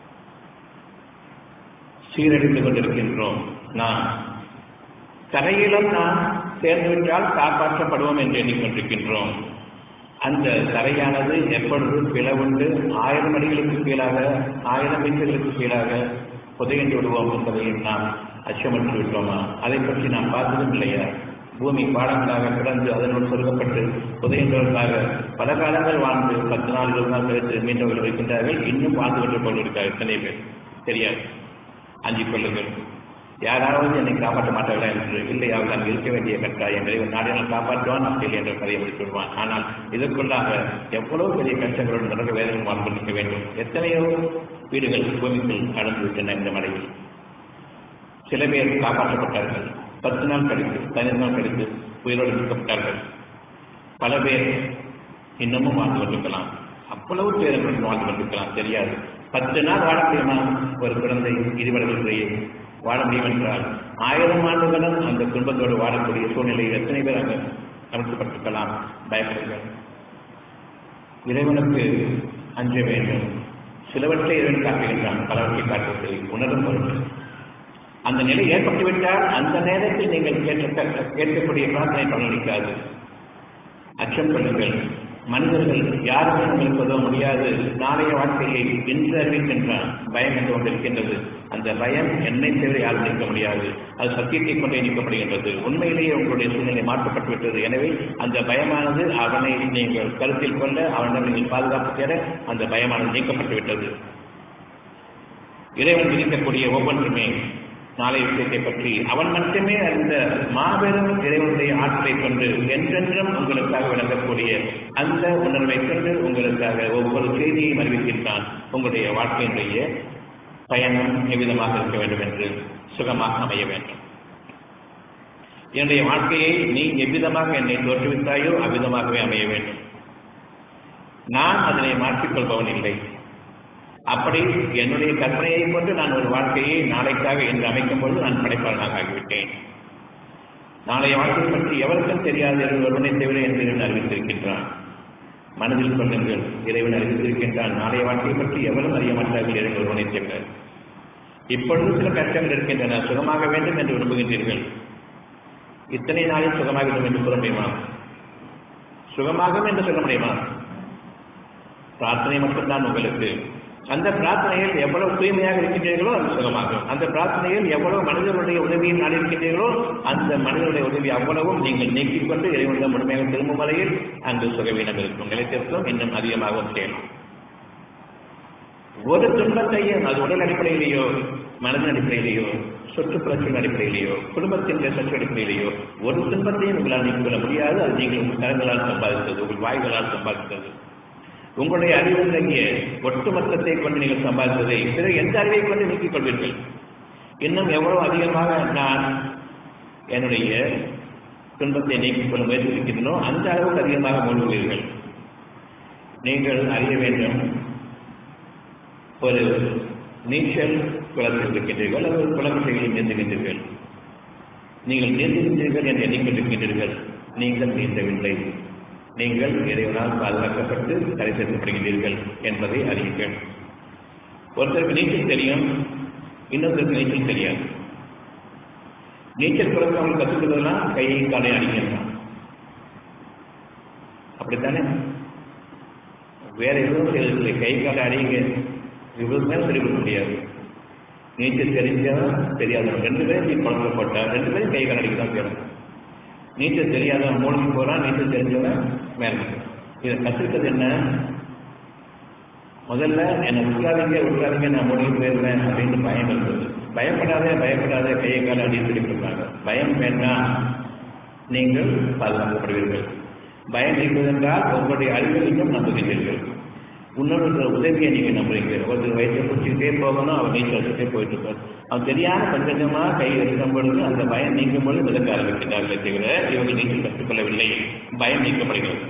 சீரழிந்து கொண்டிருக்கின்றோம் நாம் கரையிலும் நாம் சேர்ந்துவிட்டால் காப்பாற்றப்படுவோம் என்று எண்ணிக்கொண்டிருக்கின்றோம் அந்த கரையானது எப்பொழுது பிளவுண்டு ஆயிரம் அடிகளுக்கு கீழாக ஆயிரம் மீட்டர்களுக்கு கீழாக புதையண்டு விடுவோம் என்பதையும் நாம் அச்சமற்று விட்டோமா அதை பற்றி நாம் பார்த்ததும் இல்லையா பூமி பாடங்களாக கிடந்து அதனுள் சொருகப்பட்டு புதையன்றவர்களாக பல காலங்கள் வாழ்ந்து பத்து நாள் இருபது நாள் கழித்து மீண்டும் இருக்கின்றார்கள் இன்னும் வாழ்ந்து கொண்டு கொண்டிருக்கிறார் எத்தனை பேர் தெரியாது அஞ்சிக் கொள்ளுங்கள் யாராவது என்னை காப்பாற்ற மாட்டார்களா என்று இல்லை அவர்கள் அங்கு இருக்க வேண்டிய கட்டாயம் இறைவன் நாடினால் காப்பாற்றுவான் அப்படி என்ற கதையை முடித்து விடுவான் ஆனால் இதற்குள்ளாக எவ்வளவு பெரிய கஷ்டங்களுடன் நரக வேதனை வாழ்ந்து கொண்டிருக்க வேண்டும் எத்தனையோ வீடுகள் பூமிக்குள் கடந்து விட்டன இந்த மலையில் சில பேர் காப்பாற்றப்பட்டார்கள் பத்து நாள் கழித்து பதினைந்து நாள் கழித்து உயிரோடு மீட்கப்பட்டார்கள் பல பேர் இன்னமும் வாழ்ந்து கொண்டிருக்கலாம் அவ்வளவு பேர்கள் வாழ்ந்து கொண்டிருக்கலாம் தெரியாது பத்து நாள் வாழ முடியுமா ஒரு குழந்தை இருவர்களுடைய வாழ முடியும் என்றால் ஆயிரம் ஆண்டுகளும் அந்த குடும்பத்தோடு வாழக்கூடிய சூழ்நிலையில் எத்தனை பேர் அங்கு அமைக்கப்பட்டிருக்கலாம் பயப்படுங்கள் இறைவனுக்கு அஞ்ச வேண்டும் சிலவற்றை இறைவன் காட்டுகின்றான் பலவற்றை காட்டுவதில்லை உணரும் பொருள் அந்த நிலை ஏற்பட்டுவிட்டால் அந்த நேரத்தில் நீங்கள் கேட்க கேட்கக்கூடிய பிரார்த்தனை பலனளிக்காது அச்சம் கொள்ளுங்கள் மனிதர்கள் யாருமே உங்களுக்கு உதவ முடியாது நாளைய வாழ்க்கையை இன்று அறிவிக்கின்றான் பயம் என்று ஒன்று இருக்கின்றது அந்த பயம் என்னை தவிர யாரும் நீக்க முடியாது அது சத்தியத்தை கொண்டே நீக்கப்படுகின்றது உண்மையிலேயே உங்களுடைய சூழ்நிலை மாற்றப்பட்டு விட்டது எனவே அந்த பயமானது அவனை நீங்கள் கருத்தில் கொள்ள அவனிடம் நீங்கள் பாதுகாப்பு தேட அந்த பயமானது நீக்கப்பட்டு விட்டது இறைவன் விதிக்கக்கூடிய ஒவ்வொன்றுமே நாளை விஷயத்தை பற்றி அவன் மட்டுமே அந்த மாபெரும் இறைவனுடைய ஆற்றலை கொண்டு என்றென்றும் உங்களுக்காக விளங்கக்கூடிய அந்த உணர்வை கொண்டு உங்களுக்காக ஒவ்வொரு செய்தியையும் அறிவிக்கின்றான் உங்களுடைய வாழ்க்கையினுடைய பயணம் எவ்விதமாக இருக்க வேண்டும் என்று சுகமாக அமைய வேண்டும் என்னுடைய வாழ்க்கையை நீ எவ்விதமாக என்னை தோற்றுவித்தாயோ அவ்விதமாகவே அமைய வேண்டும் நான் அதனை மாற்றிக்கொள்பவன் இல்லை அப்படி என்னுடைய கற்பனையை கொண்டு நான் ஒரு வாழ்க்கையை நாளைக்காக என்று அமைக்கும் பொழுது நான் படைப்பாளனாக ஆகிவிட்டேன் நாளைய வாழ்க்கை பற்றி எவருக்கும் தெரியாது என்று ஒருவனை தவிர என்று இறைவன் அறிவித்திருக்கின்றான் மனதில் கொள்ளுங்கள் இறைவன் அறிவித்திருக்கின்றான் நாளைய வாழ்க்கை பற்றி எவரும் அறிய மாட்டார்கள் இறைவன் ஒருவனை தவிர இப்பொழுது சில கஷ்டங்கள் இருக்கின்றன சுகமாக வேண்டும் என்று விரும்புகின்றீர்கள் இத்தனை நாளில் சுகமாக வேண்டும் என்று கூற முடியுமா சுகமாகும் என்று சொல்ல முடியுமா பிரார்த்தனை மட்டும்தான் உங்களுக்கு அந்த பிரார்த்தனையில் எவ்வளவு தூய்மையாக இருக்கின்றீர்களோ அது சுகமாகும் அந்த பிரார்த்தனையில் எவ்வளவு மனிதர்களுடைய உதவியை நாடிருக்கின்றீர்களோ அந்த மனிதனுடைய உதவி அவ்வளவும் நீங்கள் நீக்கிக் கொண்டு இறைவனிடம் முழுமையாக திரும்பும் வரையில் அங்கு சுகவீனம் இருக்கும் நிலைத்திருக்கும் இன்னும் அதிகமாகவும் செய்யலாம் ஒரு துன்பத்தையும் அது உடல் அடிப்படையிலேயோ மனதின் அடிப்படையிலேயோ சுற்றுப்புறத்தின் அடிப்படையிலேயோ குடும்பத்தின் சற்று அடிப்படையிலேயோ ஒரு துன்பத்தையும் உங்களால் நீக்கிக் கொள்ள முடியாது அது நீங்கள் உங்கள் கரங்களால் சம்பாதித்தது உங்கள் வாய்களால் சம்பாதித்தது உங்களுடைய அறிவுடைய ஒட்டுமொத்தத்தை கொண்டு நீங்கள் சம்பாதித்ததை பிறகு எந்த அறிவை கொண்டு நீக்கிக் கொள்வீர்கள் இன்னும் எவ்வளவு அதிகமாக நான் என்னுடைய துன்பத்தை நீக்கிக் கொள்ள முயற்சி இருக்கின்றனோ அந்த அளவுக்கு அதிகமாக மூழ்குவீர்கள் நீங்கள் அறிய வேண்டும் ஒரு நீச்சல் குளத்தில் இருக்கின்றீர்கள் அல்லது குளக்கட்டைகளில் நீந்துகின்றீர்கள் நீங்கள் நீந்துகின்றீர்கள் என்று எண்ணிக்கொண்டிருக்கின்றீர்கள் நீங்கள் நீந்தவில்லை நீங்கள் இறைவனால் பாதுகாக்கப்பட்டு கரை சேர்க்கப்படுகின்றீர்கள் என்பதை அறியுங்கள் ஒருத்தருக்கு நீச்சல் தெரியும் இன்னொருத்தருக்கு நீச்சல் தெரியாது நீச்சல் குளத்தை அவங்க கற்றுக்கிறதுலாம் கையை காலை அடிக்கலாம் அப்படித்தானே வேற எதுவும் செய்யறதில்லை கை காலை அடிங்க இவ்வளவு மேல சொல்லிக் கொடுக்க முடியாது நீச்சல் தெரிஞ்சவன் தெரியாதவன் ரெண்டு பேரும் நீ குழந்தை போட்டா ரெண்டு பேரும் கை கால் அடிக்க தான் செய்யணும் நீச்சல் தெரியாதவன் மூழ்கி போறான் நீச்சல் தெரிஞ்சவன் மேல இதை கற்றுக்கிறது என்ன முதல்ல என்னை விட்டுறாதீங்க விட்டுறாதீங்க நான் மூழ்கி போயிருவேன் அப்படின்னு பயம் இருந்தது பயப்படாதே பயப்படாதே கையை கால அப்படின்னு சொல்லி கொடுத்தாங்க பயம் வேண்டாம் நீங்கள் பாதுகாக்கப்படுவீர்கள் பயம் நீக்குவதென்றால் உங்களுடைய அறிவியலையும் நம்புகின்றீர்கள் இன்னொரு உதவியை நீங்க நம்புறீங்க ஒருத்தர் வயிற்றை பிடிச்சிக்கிட்டே போகணும் அவர் நீச்சல் வச்சுட்டே போயிட்டு இருப்பார் அவன் தெரியாம கொஞ்சம் கொஞ்சமா கை எடுக்கும் பொழுது அந்த பயம் நீங்கும் பொழுது மிதக்க ஆரம்பிக்கிறார்களே தவிர இவங்க நீச்சல் கற்றுக்கொள்ளவில்லை பயம் நீக்கப்படுகிறது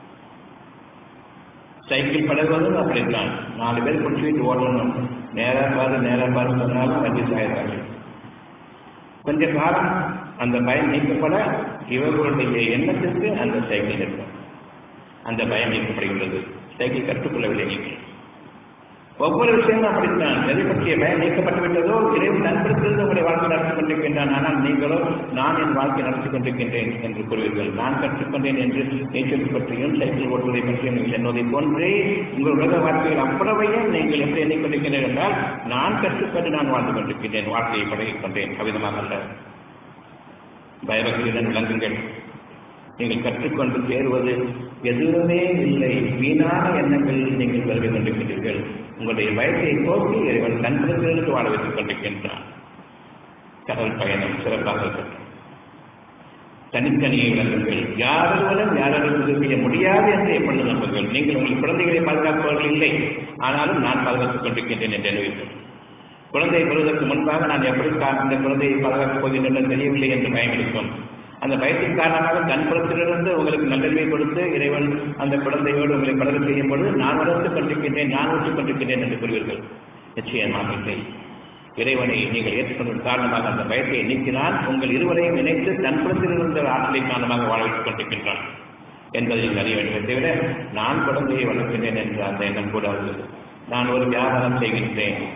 சைக்கிள் பழகுவதும் அப்படித்தான் நாலு பேர் பிடிச்சிட்டு ஓடணும் நேரா பாரு நேரா பாரு சொன்னாலும் வண்டி சாயத்தாங்க கொஞ்ச காலம் அந்த பயம் நீக்கப்பட இவர்களுடைய எண்ணத்திற்கு அந்த சைக்கிள் இருக்கும் அந்த பயம் நீக்கப்படுகின்றது சைக்கிள் கற்றுக்கொள்ளவில்லை நீங்கள் ஒவ்வொரு விஷயமும் அப்படித்தான் எதை பற்றிய பயம் நீக்கப்பட்டு விட்டதோ இறைவன் நண்பர்களுக்கு உங்களுடைய வாழ்க்கை நடத்தி கொண்டிருக்கின்றான் ஆனால் நீங்களோ நான் என் வாழ்க்கை நடத்தி கொண்டிருக்கின்றேன் என்று கூறுவீர்கள் நான் கற்றுக்கொண்டேன் என்று நீச்சல் பற்றியும் சைக்கிள் ஓட்டுவதை பற்றியும் நீங்கள் எண்ணுவதை போன்றே உங்கள் உலக வாழ்க்கையில் அவ்வளவையும் நீங்கள் எப்படி எண்ணிக்கொண்டிருக்கிறீர்கள் என்றால் நான் கற்றுக்கொண்டு நான் வாழ்ந்து கொண்டிருக்கின்றேன் வாழ்க்கையை பழகிக் கொண்டேன் அவ்விதமாக அல்ல பயபக்தியுடன் விளங்குங்கள் நீங்கள் கற்றுக்கொண்டு சேருவது எதுவுமே இல்லை வீணான எண்ணங்களில் நீங்கள் வருகை கொண்டிருக்கிறீர்கள் உங்களுடைய பயத்தை போக்கி இறைவன் நண்பர்களுக்கு வாழ வைத்துக் கொண்டிருக்கின்றான் கடல் பயணம் சிறப்பாக இருக்கட்டும் தனித்தனியை விளங்குங்கள் யாரொருவரும் யாரும் உதவி செய்ய முடியாது என்று எப்பொழுது நம்புங்கள் நீங்கள் உங்கள் குழந்தைகளை பாதுகாப்பவர்கள் இல்லை ஆனாலும் நான் பாதுகாத்துக் கொண்டிருக்கின்றேன் என்று அறிவித்தேன் குழந்தையை பெறுவதற்கு முன்பாக நான் எப்படி இந்த குழந்தையை பாதுகாக்கப் போகின்றேன் தெரியவில்லை என்று பயம் இருக்கும் அந்த பயத்தின் காரணமாக தன் புறத்திலிருந்து உங்களுக்கு நல்லறிவை கொடுத்து இறைவன் அந்த குழந்தையோடு உங்களை பலர செய்யும் பொழுது நான் வளர்த்துக் கொண்டிருக்கின்றேன் நான் ஊற்றிக் கொண்டிருக்கின்றேன் என்று கூறுவீர்கள் நிச்சயமாக இல்லை இறைவனை நீங்கள் ஏற்றுக்கொண்ட காரணமாக அந்த பயத்தை நீக்கினால் உங்கள் இருவரையும் இணைத்து தன் புறத்திலிருந்த ஆற்றலை காரணமாக வாழ வைத்துக் கொண்டிருக்கின்றான் என்பதை நீங்கள் அறிய வேண்டும் தவிர நான் குழந்தையை வளர்க்கின்றேன் என்ற அந்த எண்ணம் கூடாது நான் ஒரு வியாபாரம் செய்கின்றேன்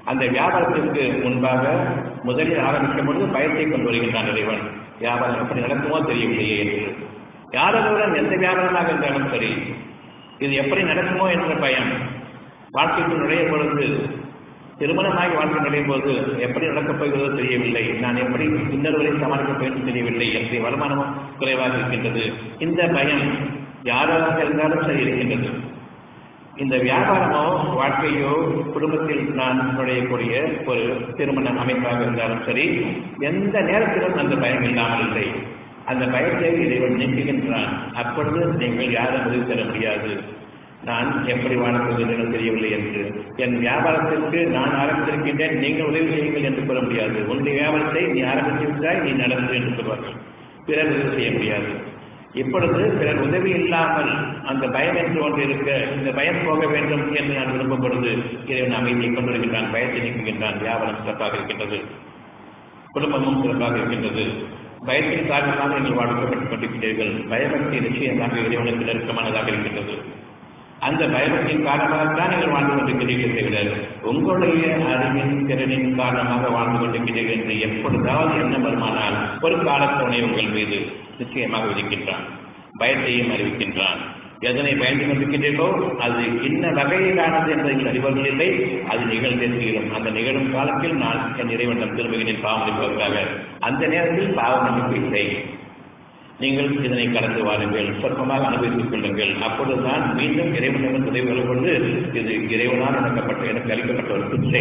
அந்த வியாபாரத்திற்கு முன்பாக முதலில் ஆரம்பிக்கும் பொழுது பயத்தை கொண்டு வருகின்றான் இறைவன் வியாபாரம் எப்படி நடக்குமோ தெரியவில்லையே என்று யாரொருவரும் எந்த வியாபாரமாக இருந்தாலும் சரி இது எப்படி நடக்குமோ என்ற பயம் வாழ்க்கைக்கு நுழைய பொழுது திருமணமாகி வாழ்க்கை நுழையும் போது எப்படி நடக்கப் போகிறதோ தெரியவில்லை நான் எப்படி இன்னொருவரை சமாளிக்கப் போகிறது தெரியவில்லை என்னுடைய வருமானமும் குறைவாக இருக்கின்றது இந்த பயம் யாராக இருந்தாலும் சரி இருக்கின்றது இந்த வியாபாரமோ வாழ்க்கையோ குடும்பத்தில் நான் நுழையக்கூடிய ஒரு திருமண அமைப்பாக இருந்தாலும் சரி எந்த நேரத்திலும் அந்த பயம் இல்லாமல் இல்லை அந்த பயத்தை இறைவன் நீக்குகின்றான் அப்பொழுது நீங்கள் யாரும் உதவி தர முடியாது நான் எப்படி வாழப்போகிறேன் தெரியவில்லை என்று என் வியாபாரத்திற்கு நான் ஆரம்பித்திருக்கின்றேன் நீங்கள் உதவி செய்யுங்கள் என்று கூற முடியாது உன்னுடைய வியாபாரத்தை நீ ஆரம்பித்து விட்டாய் நீ நடந்து என்று சொல்வார்கள் பிறர் உதவி செய்ய முடியாது இப்பொழுது பிறர் உதவி இல்லாமல் அந்த பயம் என்று ஒன்று இருக்க இந்த பயம் போக வேண்டும் என்று நான் விரும்பும் பொழுது இறைவன் அமைதியை கொண்டு வருகின்றான் பயத்தை நீக்குகின்றான் வியாபாரம் சிறப்பாக இருக்கின்றது குடும்பமும் சிறப்பாக இருக்கின்றது பயத்தின் காரணமாக நீங்கள் வாழ்க்கப்பட்டுக் கொண்டிருக்கிறீர்கள் பயபக்தி நிச்சயமாக இறைவனுக்கு நெருக்கமானதாக இருக்கின்றது அந்த பயபக்தியின் காரணமாகத்தான் நீங்கள் வாழ்ந்து கொண்டிருக்கிறீர்கள் தவிர உங்களுடைய அறிவின் திறனின் காரணமாக வாழ்ந்து கொண்டிருக்கிறீர்கள் என்று எப்பொழுதாவது எண்ணம் வருமானால் ஒரு காலத்துணை உங்கள் மீது நிச்சயமாக விதிக்கின்றான் பயத்தையும் அறிவிக்கின்றான் எதனை பயந்து கொண்டிருக்கின்றீர்களோ அது இன்ன வகையிலானது என்பதை நீங்கள் அறிவதில்லை அது நிகழ்ந்தே தீரும் அந்த நிகழும் காலத்தில் நான் என் இறைவனிடம் திரும்புகிறேன் பாவம் இருப்பதற்காக அந்த நேரத்தில் பாவம் நமக்கு இல்லை நீங்கள் இதனை கடந்து வாருங்கள் சொற்பமாக அனுபவித்துக் கொள்ளுங்கள் அப்பொழுதுதான் மீண்டும் இறைவனிடம் உதவிகள் கொண்டு இது இறைவனால் நடக்கப்பட்ட எனக்கு அளிக்கப்பட்ட ஒரு பிச்சை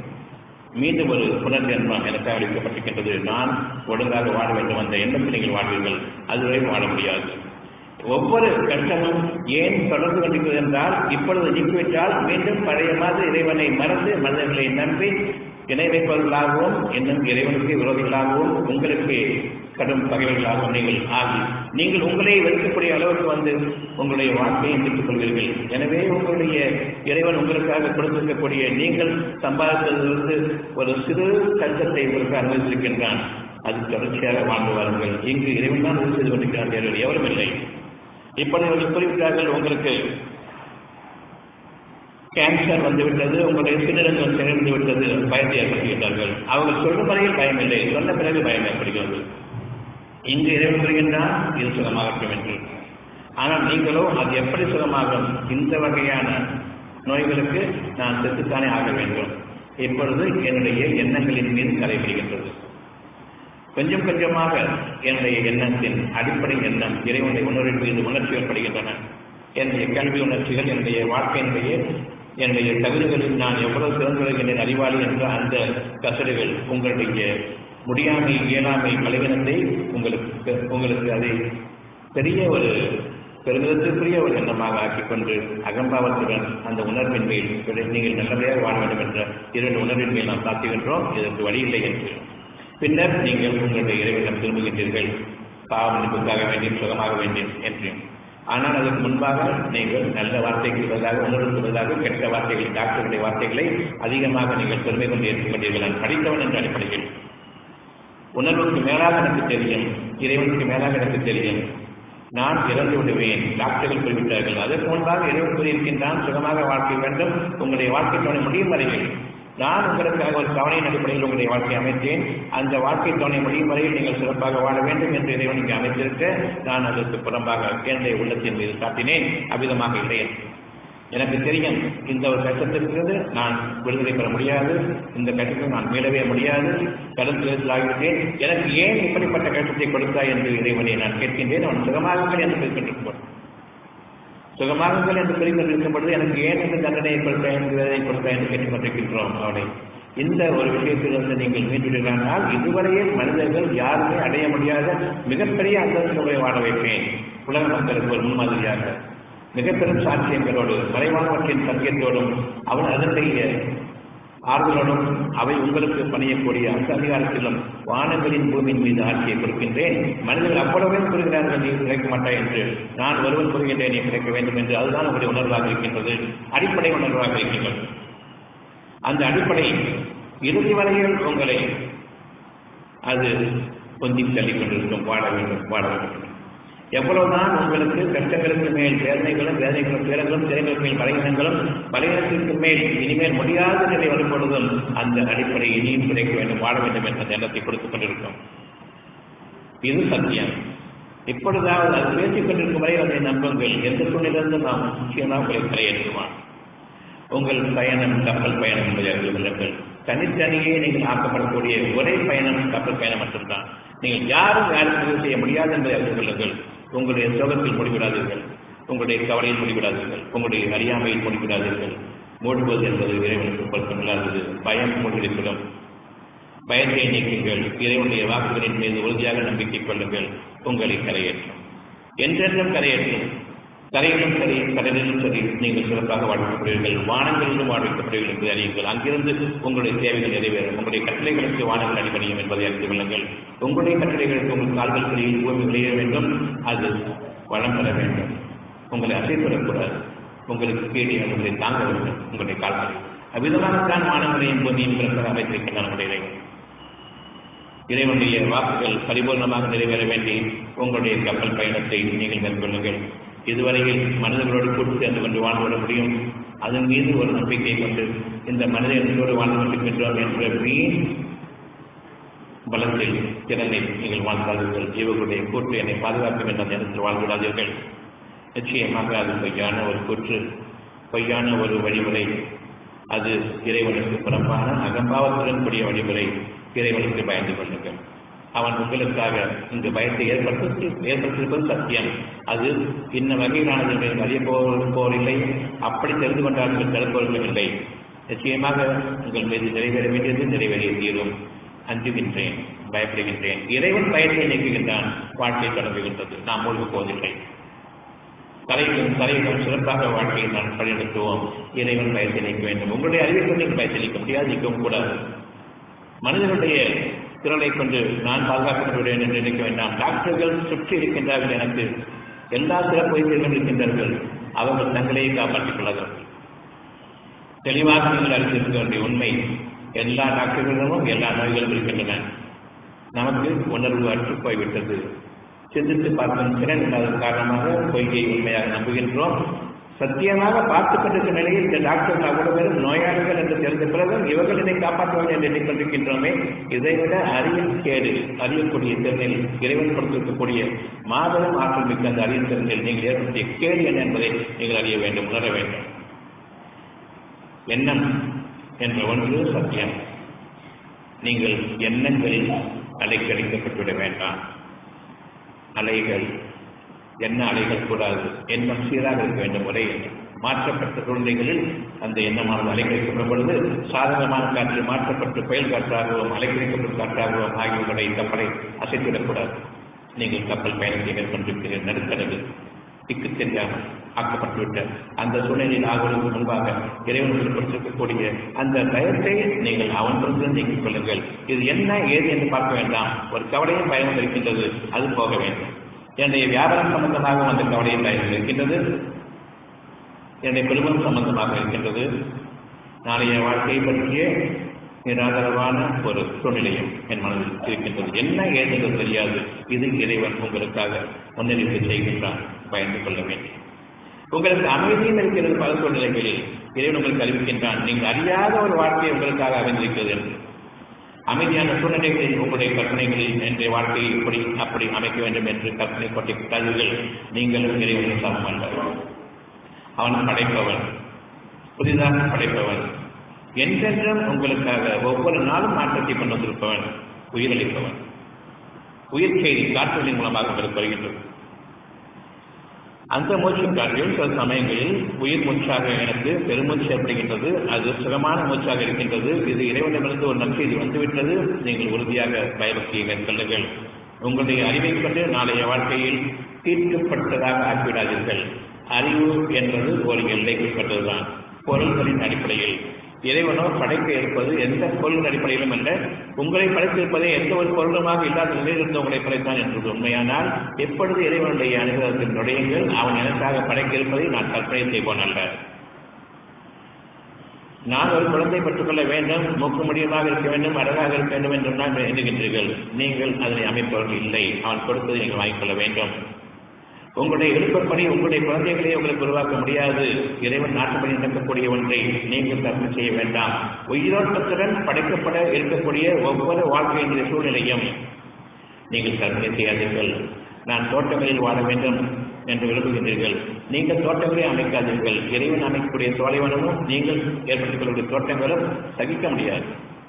மீண்டும் ஒரு புனர்ஜென்மம் எனக்கு அளிக்கப்பட்டிருக்கின்றது நான் ஒழுங்காக வாழ வேண்டும் அந்த எண்ணத்தில் நீங்கள் வாழ்வீர்கள் அதுவரை வாழ முடியாது ஒவ்வொரு கஷ்டமும் ஏன் தொடர்ந்து கொண்டிருக்கிறது என்றால் இப்பொழுது நீக்கிவிட்டால் மீண்டும் பழைய மாதிரி இறைவனை மறந்து மனிதர்களை நம்பி இணை வைப்பவர்களாகவும் இன்னும் இறைவனுக்கு விரோதிகளாகவும் உங்களுக்கு கடும் பகைவர்களாகவும் நீங்கள் ஆகி நீங்கள் உங்களே வெறுக்கக்கூடிய அளவுக்கு வந்து உங்களுடைய வாழ்க்கையை முடித்துக் கொள்வீர்கள் எனவே உங்களுடைய இறைவன் உங்களுக்காக கொடுத்திருக்கக்கூடிய நீங்கள் சம்பாதித்ததிலிருந்து ஒரு சிறு கஷ்டத்தை உங்களுக்கு அனுமதித்திருக்கின்றான் அது தொடர்ச்சியாக வாழ்ந்து வாருங்கள் இங்கு இறைவன் தான் உதவி செய்து கொண்டிருக்கிறார்கள் எவரும் இல்லை இப்பொழுது இவர்கள் குறிப்பிட்டார்கள் உங்களுக்கு கேன்சர் வந்துவிட்டது உங்களுடைய சிறுநீரகம் சேர்ந்து விட்டது பயத்தை ஏற்படுத்துகின்றார்கள் அவர்கள் சொல்லும் வரையில் பயம் இல்லை சொன்ன பிறகு பயம் ஏற்படுகிறது இங்கு இறைவன் கூறுகின்றான் இது சுகமாகட்டும் என்று ஆனால் நீங்களோ அது எப்படி சுகமாகும் இந்த வகையான நோய்களுக்கு நான் செத்துத்தானே ஆக வேண்டும் இப்பொழுது என்னுடைய எண்ணங்களின் மீது கரைபிடிக்கின்றது கொஞ்சம் கொஞ்சமாக என்னுடைய எண்ணத்தின் அடிப்படை எண்ணம் இறைவனுடைய உணர்வின் மீது உணர்ச்சி ஏற்படுகின்றன என்னுடைய கல்வி உணர்ச்சிகள் என்னுடைய வாழ்க்கையினுடைய என்னுடைய தகுதிகளில் நான் எவ்வளவு சிறந்து வருகின்றேன் அறிவாளி என்ற அந்த கசடுகள் உங்களுடைய முடியாமை இயலாமை பலவீனத்தை உங்களுக்கு உங்களுக்கு அதை பெரிய ஒரு பெருமிதத்திற்குரிய ஒரு எண்ணமாக ஆக்கிக்கொண்டு அகம்பாவத்துடன் அந்த உணர்வின் மேல் நீங்கள் நல்லபடியாக வாழ வேண்டும் என்ற இரண்டு உணர்வின் மேல் நாம் தாக்குகின்றோம் இதற்கு வழியில்லை என்று பின்னர் நீங்கள் உங்களுடைய இறைவனிடம் திரும்புகின்றீர்கள் பாவ மன்னிப்புக்காக வேண்டியும் சுகமாக வேண்டும் என்று ஆனால் அதற்கு முன்பாக நீங்கள் நல்ல வார்த்தைக்கு பதிலாக உணர்வுக்கு பதிலாக கெட்ட வார்த்தைகளை டாக்டருடைய வார்த்தைகளை அதிகமாக நீங்கள் பெருமை கொண்டு ஏற்றுக்கொண்டீர்கள் நான் படித்தவன் என்ற அடிப்படையில் உணர்வுக்கு மேலாக எனக்கு தெரியும் இறைவனுக்கு மேலாக எனக்கு தெரியும் நான் இறந்து விடுவேன் டாக்டர்கள் குறிப்பிட்டார்கள் அதற்கு முன்பாக இறைவன் கூறியிருக்கின்றான் சுகமாக வாழ்க்கை வேண்டும் உங்களுடைய வாழ்க்கை துணை முடியும் வரையில் நான் உங்களுக்காக ஒரு கவனையின் அடிப்படையில் உங்களுடைய வாழ்க்கையை அமைத்தேன் அந்த வாழ்க்கை துணை முடியும் வரையில் நீங்கள் சிறப்பாக வாழ வேண்டும் என்று இறைவன் இங்கே அமைத்திருக்க நான் அதற்கு புறம்பாக என்னுடைய உள்ளத்தின் மீது காட்டினேன் அவ்விதமாக இல்லை எனக்கு தெரியும் இந்த ஒரு கஷ்டத்திற்கு நான் விடுதலை பெற முடியாது இந்த கஷ்டத்தில் நான் மீளவே முடியாது கடன் ஆகிவிட்டேன் எனக்கு ஏன் இப்படிப்பட்ட கஷ்டத்தை கொடுத்தாய் என்று இறைவனை நான் கேட்கின்றேன் அவன் சுகமாகுங்கள் என்று பேசிக்கொண்டிருப்பான் சுகமாகுங்கள் என்று சொல்லிக்கொண்டிருக்கும் பொழுது எனக்கு ஏன் இந்த தண்டனையை கொடுத்தாய் என்பதை கொடுத்தாய் என்று கேட்டுக்கொண்டிருக்கின்றோம் அவனை இந்த ஒரு விஷயத்திலிருந்து நீங்கள் மீண்டுவிடானால் இதுவரையில் மனிதர்கள் யாருமே அடைய முடியாத மிகப்பெரிய அந்தஸ்துகளை வாழ வைப்பேன் உலக மக்களுக்கு ஒரு முன்மாதிரியாக மிக பெரும் சாட்சியங்களோடு மறைவானவற்றின் சத்தியத்தோடும் அவன் அதனுடைய ஆறுதலோடும் அவை உங்களுக்கு பணியக்கூடிய அந்த அதிகாரத்திலும் வானங்களின் பூமியின் மீது ஆட்சியை கொடுக்கின்றேன் மனிதர்கள் அவ்வளவே கூறுகிறார்கள் நீ கிடைக்க மாட்டாய் என்று நான் ஒருவன் கூறுகின்றேன் நீ கிடைக்க வேண்டும் என்று அதுதான் உங்களுடைய உணர்வாக இருக்கின்றது அடிப்படை உணர்வாக இருக்கின்றது அந்த அடிப்படை இறுதி வரையில் உங்களை அது பொந்தி தள்ளிக் கொண்டிருக்கும் வாழ வேண்டும் வாழ வேண்டும் எவ்வளவுதான் உங்களுக்கு கஷ்டங்களுக்கு மேல் வேதனைகளும் வேதனைகளும் துயரங்களும் திறங்களுக்கு மேல் பலகீனங்களும் பலகீனத்திற்கு மேல் இனிமேல் முடியாத நிலை வரும்பொழுதும் அந்த அடிப்படை இனியும் கிடைக்க வேண்டும் வாழ வேண்டும் என்ற எண்ணத்தை கொடுத்துக் கொண்டிருக்கும் இது சத்தியம் இப்பொழுதாவது அது பேசிக் கொண்டிருக்கும் வரை அதை நம்புங்கள் எந்த சூழ்நிலிருந்து நாம் நிச்சயமாக உங்களை கரையேற்றுவான் உங்கள் பயணம் கப்பல் பயணம் என்பதை அறிந்து கொள்ளுங்கள் தனித்தனியே நீங்கள் ஆக்கப்படக்கூடிய ஒரே பயணம் கப்பல் பயணம் மட்டும்தான் நீங்கள் யாரும் யாரும் உதவி செய்ய முடியாது என்பதை அறிந்து கொள்ளுங்கள் உங்களுடைய சோகத்தில் முடிவிடாதீர்கள் உங்களுடைய கவலையில் முடிவிடாதீர்கள் உங்களுடைய அறியாமையில் முடிவிடாதீர்கள் மூடுவது என்பது இறைவனுக்கு பொருத்தமில்லாதது பயம் மூழ்கிவிடும் பயத்தை நீக்குங்கள் இறைவனுடைய வாக்குகளின் மீது உறுதியாக நம்பிக்கை கொள்ளுங்கள் உங்களை கரையேற்றும் என்றென்றும் கரையேற்றும் கரையிலும் சரி கடலிலும் சரி நீங்கள் சிறப்பாக வாழ்க்கப்படுவீர்கள் வானங்களிலும் வாழ்க்கப்படுவீர்கள் என்பதை அறியுங்கள் அங்கிருந்து உங்களுடைய தேவைகள் நிறைவேறும் உங்களுடைய கட்டளைகளுக்கு வானங்கள் அடிபணியும் என்பதை அறிந்து கொள்ளுங்கள் உங்களுடைய கட்டளைகளுக்கு உங்கள் கால்கள் கீழில் பூமி விளைய வேண்டும் அது வளம் பெற வேண்டும் உங்களை அசைப்படக்கூடாது உங்களுக்கு கீழே உங்களை தாங்க வேண்டும் உங்களுடைய கால்கள் அவ்விதமாகத்தான் வானங்களையும் பூமியும் பிறகு அமைத்திருக்கின்ற நம்முடைய இறைவன் இறைவனுடைய வாக்குகள் பரிபூர்ணமாக நிறைவேற வேண்டி உங்களுடைய கப்பல் பயணத்தை நீங்கள் மேற்கொள்ளுங்கள் இதுவரையில் மனிதர்களோடு கூட்டு சேர்ந்து கொண்டு வாழ்ந்து கொள்ள முடியும் அதன் மீது ஒரு நம்பிக்கை கொண்டு இந்த மனித எண்ணத்தோடு வாழ்ந்து கொண்டிருக்கின்றோம் என்ற வீண் பலத்தில் திறனை நீங்கள் வாழ்ந்தார்கள் ஜீவர்களுடைய கூற்று என்னை பாதுகாக்கும் என்ற நேரத்தில் வாழ்ந்துவிடாதீர்கள் நிச்சயமாக அது பொய்யான ஒரு கூற்று பொய்யான ஒரு வழிமுறை அது இறைவனுக்கு புறம்பான அகம்பாவத்துடன் கூடிய வழிமுறை இறைவனுக்கு பயந்து கொள்ளுங்கள் அவன் உங்களுக்காக இந்த பயத்தை ஏற்படுத்தி ஏற்படுத்தியிருப்பது சத்தியம் அது இன்ன வகையிலானது நீங்கள் அறிய போவதில்லை அப்படி தெரிந்து கொண்டார்கள் தடுப்பவர்களும் இல்லை நிச்சயமாக உங்கள் மீது நிறைவேற வேண்டியது நிறைவேறிய தீரும் அஞ்சுகின்றேன் பயப்படுகின்றேன் இறைவன் பயத்தை நீக்குகின்றான் வாழ்க்கை தொடங்குகின்றது நாம் மூழ்க போவதில்லை தலையிலும் தலையிலும் சிறப்பாக வாழ்க்கையை நான் பயன்படுத்துவோம் இறைவன் பயத்தை நீக்க வேண்டும் உங்களுடைய அறிவை நீங்கள் பயத்தை நீக்க முடியாது நீக்கவும் கூடாது மனிதனுடைய திறனை கொண்டு நான் பாதுகாக்கப்படுவேன் என்று நினைக்க வேண்டாம் டாக்டர்கள் சுற்றி இருக்கின்றார்கள் எனக்கு எல்லா சிறப்பு வைத்தியர்களும் இருக்கின்றார்கள் அவர்கள் தங்களையே காப்பாற்றிக் கொள்ளாதவர்கள் தெளிவாக நீங்கள் அறிந்திருக்க வேண்டிய உண்மை எல்லா டாக்டர்களிடமும் எல்லா நோய்களும் இருக்கின்றன நமக்கு உணர்வு அற்று போய்விட்டது சிந்தித்து பார்க்கும் திறன் இல்லாத காரணமாக பொய்யை உண்மையாக நம்புகின்றோம் சத்தியமாக பார்த்துக் கொண்டிருக்கும் நிலையில் இந்த டாக்டர்கள் அவ்வளவு பேரும் நோயாளிகள் என்று தெரிந்த பிறகும் இவர்கள் என்னை காப்பாற்றுவார்கள் என்று எண்ணிக்கொண்டிருக்கின்றோமே இதைவிட அறியும் கேடு அறியக்கூடிய திறனில் இறைவன் கொடுத்திருக்கக்கூடிய மாபெரும் ஆற்றல் மிக்க அந்த அறியும் திறனில் நீங்கள் ஏற்படுத்திய கேடு என்ன என்பதை நீங்கள் அறிய வேண்டும் உணர வேண்டும் எண்ணம் என்ற ஒன்று சத்தியம் நீங்கள் எண்ணங்களில் அலைக்கழிக்கப்பட்டுவிட வேண்டாம் அலைகள் என்ன அலைகள் கூடாது எண்ணம் சீராக இருக்க வேண்டும் ஒரே எண்ணம் மாற்றப்பட்ட சூழ்நிலைகளில் அந்த எண்ணமானது அலைக்கழிக்கப்படும் பொழுது சாதகமான காற்று மாற்றப்பட்டு புயல் காற்றாகவும் அலைக்கழிக்கப்பட்ட காற்றாகவும் ஆகியவர்களை கப்பலை அசைத்துவிடக்கூடாது நீங்கள் கப்பல் பயணத்தை மேற்கொண்டிருக்கிறீர்கள் நடுத்தரவு திக்கு தெரியாமல் ஆக்கப்பட்டுவிட்ட அந்த சூழ்நிலையில் ஆகுவதற்கு முன்பாக இறைவனுக்கு கொடுத்திருக்கக்கூடிய அந்த பயத்தை நீங்கள் அவன்றிருந்து நீக்கிக் கொள்ளுங்கள் இது என்ன ஏது என்று பார்க்க வேண்டாம் ஒரு கவலையும் பயணம் இருக்கின்றது அது போக வேண்டும் என்னுடைய வியாபாரம் சம்பந்தமாக அந்த கவலையும் பயணம் இருக்கின்றது என்னுடைய குடும்பம் சம்பந்தமாக இருக்கின்றது நாளைய வாழ்க்கையை பற்றிய நிராதரவான ஒரு சூழ்நிலையும் என் மனதில் இருக்கின்றது என்ன ஏதென்று தெரியாது இது இறைவன் உங்களுக்காக முன்னறிவிப்பு செய்கின்றான் பயந்து கொள்ள வேண்டும் உங்களுக்கு அமைதியும் இருக்கிறது பல சூழ்நிலைகளில் இறைவன் உங்களுக்கு அறிவிக்கின்றான் நீங்கள் அறியாத ஒரு வாழ்க்கை உங்களுக்காக அமைந்திருக்கிறது என்று அமைதியான சூழ்நிலைகளில் உங்களுடைய கற்பனைகளில் இன்றைய வாழ்க்கையை இப்படி அப்படி அமைக்க வேண்டும் என்று கற்பனை கொட்டி விட்டார்கள் நீங்களும் இறைவனும் சமம் அல்ல அவன் படைப்பவன் புதிதாக படைப்பவன் என்றென்றும் உங்களுக்காக ஒவ்வொரு நாளும் மாற்றத்தை கொண்டு வந்திருப்பவன் உயிரளிப்பவன் உயிர் செய்தி காற்றுகளின் மூலமாக உங்களுக்கு வருகின்றது அந்த மூச்சு காற்றில் சில சமயங்களில் உயிர் மூச்சாக எனக்கு பெருமூச்சு ஏற்படுகின்றது அது சுகமான மூச்சாக இருக்கின்றது இது இறைவனிடமிருந்து ஒரு நற்செய்தி வந்துவிட்டது நீங்கள் உறுதியாக பயபக்தியை மேற்கொள்ளுங்கள் உங்களுடைய அறிவை கொண்டு நாளைய வாழ்க்கையில் தீர்க்கப்பட்டதாக ஆக்கிவிடாதீர்கள் அறிவு என்பது ஒரு எல்லைக்குட்பட்டதுதான் பொருள்களின் அடிப்படையில் இறைவனோ படைக்க இருப்பது எந்த பொருளின் அடிப்படையிலும் அல்ல உங்களை படைத்திருப்பதே எந்த ஒரு பொருளுமாக இல்லாத நிலையில் இருந்து உங்களை படைத்தான் என்பது உண்மையானால் எப்பொழுது இறைவனுடைய அனுகிரகத்தில் நுழையுங்கள் அவன் எனக்காக படைக்க இருப்பதை நான் கற்பனை செய்வோன் அல்ல நான் ஒரு குழந்தை பெற்றுக்கொள்ள வேண்டும் மூக்கு முடியமாக இருக்க வேண்டும் அழகாக இருக்க வேண்டும் என்று நான் எண்ணுகின்றீர்கள் நீங்கள் அதனை அமைப்பவர்கள் இல்லை அவன் கொடுத்ததை நீங்கள் வாங்கிக்கொள்ள வேண்டும் உங்களுடைய விருப்பப்படி உங்களுடைய குழந்தைகளை உங்களுக்கு உருவாக்க முடியாது இறைவன் நாட்டுப்படி நடக்கக்கூடிய ஒன்றை நீங்கள் கற்பனை செய்ய வேண்டாம் உயிரோட்டத்துடன் படைக்கப்பட இருக்கக்கூடிய ஒவ்வொரு வாழ்க்கையினுடைய சூழ்நிலையும் நீங்கள் கற்பனை செய்யாதீர்கள் நான் தோட்டங்களில் வாழ வேண்டும் என்று விரும்புகின்றீர்கள் நீங்கள் தோட்டங்களே அமைக்காதீர்கள் இறைவன் அமைக்கக்கூடிய சோலைவனமும் நீங்கள் ஏற்படுத்திக் கொள்ளக்கூடிய தோட்டங்களும் சகிக்க முடியாது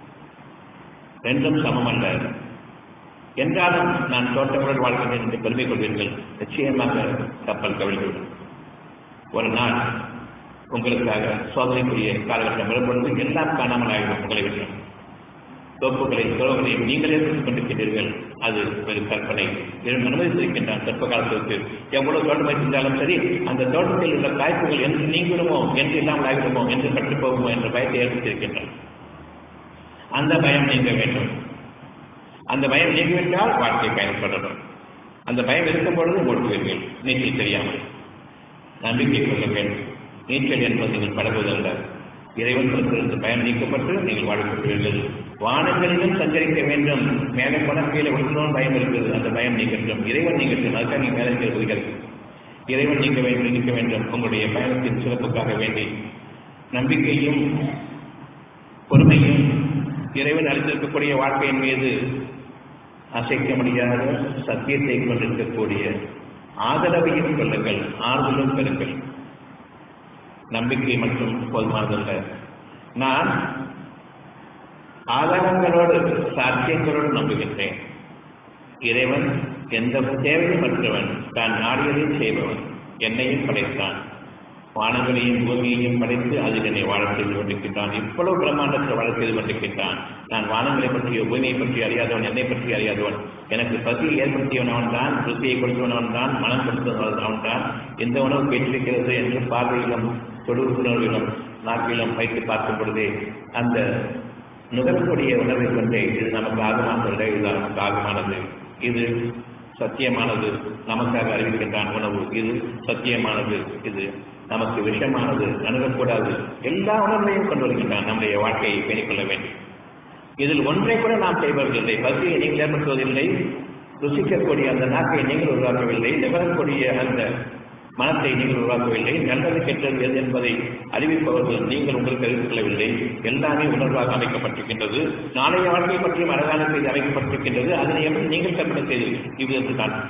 ரெண்டும் சமம் அல்ல என்றாலும் நான் தோட்டங்களுடன் வாழ்கிறேன் என்று பெருமை கொள்வீர்கள் நிச்சயமாக கப்பல் கவிழ்ந்துவிடும் ஒரு நாள் உங்களுக்காக சோதனைக்குரிய காலகட்டம் வரும்பொழுது எல்லாம் காணாமல் ஆகிடும் உங்களை விட்டு தோப்புகளையும் துறவுகளையும் நீங்கள் ஏற்படுத்திக் கொண்டிருக்கிறீர்கள் அது ஒரு கற்பனை இவன் அனுமதித்திருக்கின்றான் கற்ப காலத்திற்கு எவ்வளவு தோட்டம் வைத்திருந்தாலும் சரி அந்த தோட்டத்தில் உள்ள காய்ப்புகள் என்று நீங்கிடுமோ என்று இல்லாமல் ஆகிடுமோ என்று கற்று போகுமோ என்ற பயத்தை ஏற்படுத்தியிருக்கின்றான் அந்த பயம் நீங்க வேண்டும் அந்த பயம் நீங்கிவிட்டால் வாழ்க்கை பயன்படணும் அந்த பயம் இருக்கும் பொழுது ஓட்டுவீர்கள் நீச்சல் தெரியாமல் நம்பிக்கை கொள்ள வேண்டும் நீச்சல் என்பது நீங்கள் படகுவதல்ல இறைவன் கொடுத்திருந்த பயம் நீக்கப்பட்டு நீங்கள் வாழ்க்கப்படுவீர்கள் வானங்களிலும் சஞ்சரிக்க வேண்டும் மேலே பணம் கீழே விழுந்தோம் பயம் இருக்குது அந்த பயம் நீங்கட்டும் இறைவன் நீங்கட்டும் அதுக்காக நீங்கள் மேலே செல்வீர்கள் இறைவன் நீங்க வேண்டும் நீக்க வேண்டும் உங்களுடைய பயணத்தின் சிறப்புக்காக வேண்டி நம்பிக்கையும் பொறுமையும் இறைவன் அளித்திருக்கக்கூடிய வாழ்க்கையின் மீது அசைக்க முடியாத சத்தியத்தை கொண்டிருக்கக்கூடிய ஆதரவையும் கொள்ளுங்கள் ஆறுதலும் பெறுங்கள் நம்பிக்கை மற்றும் போதுமானதல்ல நான் ஆதாரங்களோடு சாத்தியங்களோடு நம்புகின்றேன் இறைவன் எந்த தேவையும் மற்றவன் தான் நாடியதை செய்பவன் என்னையும் படைத்தான் வானங்களையும் பூமியையும் படைத்து அதில் என்னை வாழ செய்து கொண்டிருக்கின்றான் இவ்வளவு பிரம்மாண்டத்தில் வாழ செய்து கொண்டிருக்கின்றான் நான் வானங்களை பற்றிய பூமியை பற்றி அறியாதவன் என்னை பற்றி அறியாதவன் எனக்கு பசியை ஏற்படுத்தியவன் அவன் தான் ருசியை கொடுத்தவன் அவன் தான் மனம் கொடுத்தவன் அவன் தான் எந்த உணவு பெற்றிருக்கிறது என்று பார்வையிலும் தொடுப்புணர்விலும் நாக்கிலும் வைத்து பார்க்கும் பொழுதே அந்த நுகரக்கூடிய உணர்வை கொண்டே இது நமக்கு ஆகமானதல்ல இது நமக்கு ஆகமானது இது சத்தியமானது நமக்காக அறிவிக்கின்றான் உணவு இது சத்தியமானது இது நமக்கு விஷமானது அணுகக்கூடாது எல்லா உணர்வையும் கொண்டு வருகின்றான் நம்முடைய வாழ்க்கையை பேணிக்கொள்ள வேண்டும் இதில் ஒன்றை கூட நாம் செய்வதில்லை பசியை நீங்கள் ஏற்படுத்துவதில்லை ருசிக்கக்கூடிய அந்த நாக்கை நீங்கள் உருவாக்கவில்லை நிகழக்கூடிய அந்த மனத்தை நீங்கள் உருவாக்கவில்லை நல்லது கெட்டது எது என்பதை அறிவிப்பவர்கள் நீங்கள் உங்களுக்கு அறிவித்துக் கொள்ளவில்லை எல்லாமே உணர்வாக அமைக்கப்பட்டிருக்கின்றது நாளைய வாழ்க்கை பற்றியும் அழகான செய்தி அமைக்கப்பட்டிருக்கின்றது அதனை எப்படி நீங்கள் கற்பனை செய்து இவ்விதத்தில் தான்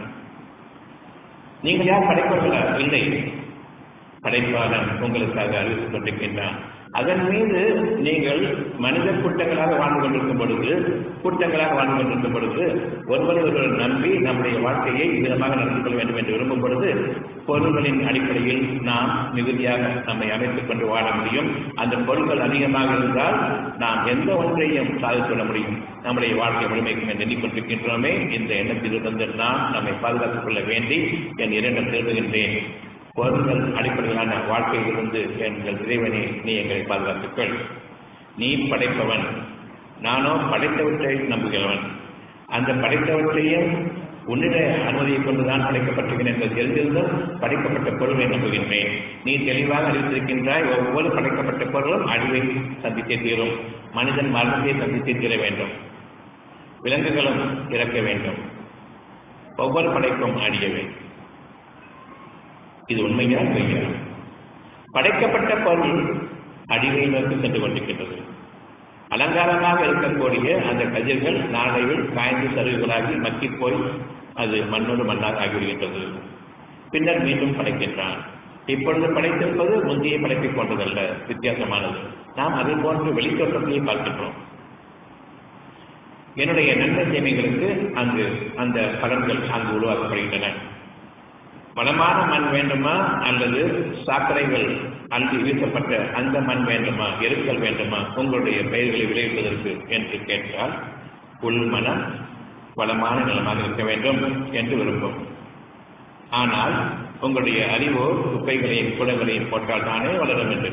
நீங்கள் யார் படைப்பவர்களா இல்லை படைப்பாளன் உங்களுக்காக அறிவித்துக் கொண்டிருக்கின்றான் அதன் மீது நீங்கள் மனித கூட்டங்களாக வாழ்ந்து கொண்டிருக்கும் பொழுது கூட்டங்களாக வாழ்ந்து கொண்டிருக்கும் பொழுது ஒருவர் ஒருவர் நம்பி நம்முடைய வாழ்க்கையை விதமாக நடந்து கொள்ள வேண்டும் என்று விரும்பும் பொழுது பொருள்களின் அடிப்படையில் நாம் மிகுதியாக நம்மை அமைத்துக் கொண்டு வாழ முடியும் அந்த பொருள்கள் அதிகமாக இருந்தால் நாம் எந்த ஒன்றையும் சாதித்து கொள்ள முடியும் நம்முடைய வாழ்க்கை முழுமைக்கும் என்று எண்ணிக்கொண்டிருக்கின்றோமே இந்த எண்ணத்திலிருந்து நாம் நம்மை பாதுகாத்துக் கொள்ள வேண்டி என் இரண்டு திரும்புகின்றேன் பொருள்கள் அடிப்படையிலான வாழ்க்கையிலிருந்து எங்கள் இறைவனே நீ எங்களை பாதுகாத்துக்கள் நீ படைப்பவன் நானோ படைத்தவற்றை நம்புகிறவன் அந்த படைத்தவற்றையும் உன்னிட அனுமதியை கொண்டுதான் படைக்கப்பட்டிருக்கிறேன் என்பது தெரிந்திருந்தும் படைக்கப்பட்ட பொருளை நம்புகின்றேன் நீ தெளிவாக அறிவித்திருக்கின்றாய் ஒவ்வொரு படைக்கப்பட்ட பொருளும் அழிவை சந்தித்தே தீரும் மனிதன் மரணத்தை சந்தித்தே தீர வேண்டும் விலங்குகளும் இறக்க வேண்டும் ஒவ்வொரு படைப்பும் அழிய வேண்டும் இது உண்மையா பொய்யா படைக்கப்பட்ட பொருள் அடிவை நோக்கி சென்று கொண்டிருக்கின்றது அலங்காரமாக இருக்கக்கூடிய அந்த கதிர்கள் நாளையில் காய்ந்து சருகுகளாகி மக்கி போய் அது மண்ணோடு மண்ணாக ஆகிவிடுகின்றது பின்னர் மீண்டும் படைக்கின்றான் இப்பொழுது படைத்திருப்பது முந்தைய படைப்பை போன்றதல்ல வித்தியாசமானது நாம் அதே போன்று வெளித்தோற்றத்தையே பார்க்கின்றோம் என்னுடைய நன்மை சேமைகளுக்கு அங்கு அந்த பலன்கள் அங்கு உருவாக்கப்படுகின்றன வளமான மண் வேண்டுமா அல்லது சாக்கடைகள் அங்கு வீசப்பட்ட அந்த மண் வேண்டுமா எருக்கள் வேண்டுமா உங்களுடைய பயிர்களை விளைவிப்பதற்கு என்று கேட்டால் உள்மனம் வளமான நிலமாக இருக்க வேண்டும் என்று விரும்பும் ஆனால் உங்களுடைய அறிவோ குப்பைகளையும் குடங்களையும் போட்டால் தானே வளரும் என்று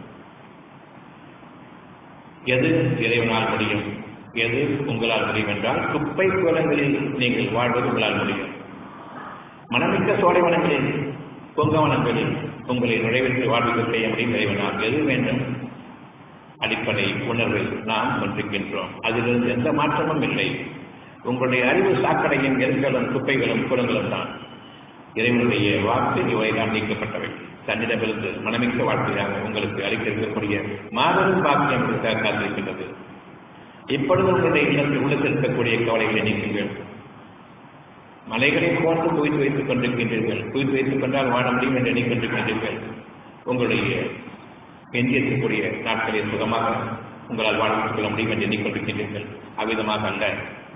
எது இறைவனால் முடியும் எது உங்களால் முடியும் என்றால் குப்பை குளங்களில் நீங்கள் வாழ்வது உங்களால் முடியும் மனமிக்க சோலைவனங்களில் பூங்கவனங்களில் உங்களை நுழைவித்து வாழ்விக்க செய்ய முடியும் இறைவனால் எது வேண்டும் அடிப்படை உணர்வை நாம் கொண்டிருக்கின்றோம் அதிலிருந்து எந்த மாற்றமும் இல்லை உங்களுடைய அறிவு சாக்கடையும் எருக்களும் குப்பைகளும் குளங்களும் தான் இறைவனுடைய வாக்கு இவையெல்லாம் நீக்கப்பட்டவை தன்னிடமிருந்து மனமிக்க வாழ்க்கையாக உங்களுக்கு அளித்திருக்கக்கூடிய மாபெரும் வாக்கியம் உங்களுக்காக காத்திருக்கின்றது இப்பொழுது உங்களுடைய இல்லத்தில் உள்ளத்தில் இருக்கக்கூடிய கவலைகளை நீக்குங்கள் மலைகளை போன்று குவித்து வைத்துக் கொண்டிருக்கின்றீர்கள் குவித்து வைத்துக் கொண்டால் வாழ முடியும் என்று எண்ணிக்கொண்டிருக்கின்றீர்கள் உங்களுடைய எஞ்சியிருக்கக்கூடிய நாட்களை சுகமாக உங்களால் வாழ்ந்து கொள்ள முடியும் என்று எண்ணிக்கொண்டிருக்கின்றீர்கள் அவ்விதமாக அல்ல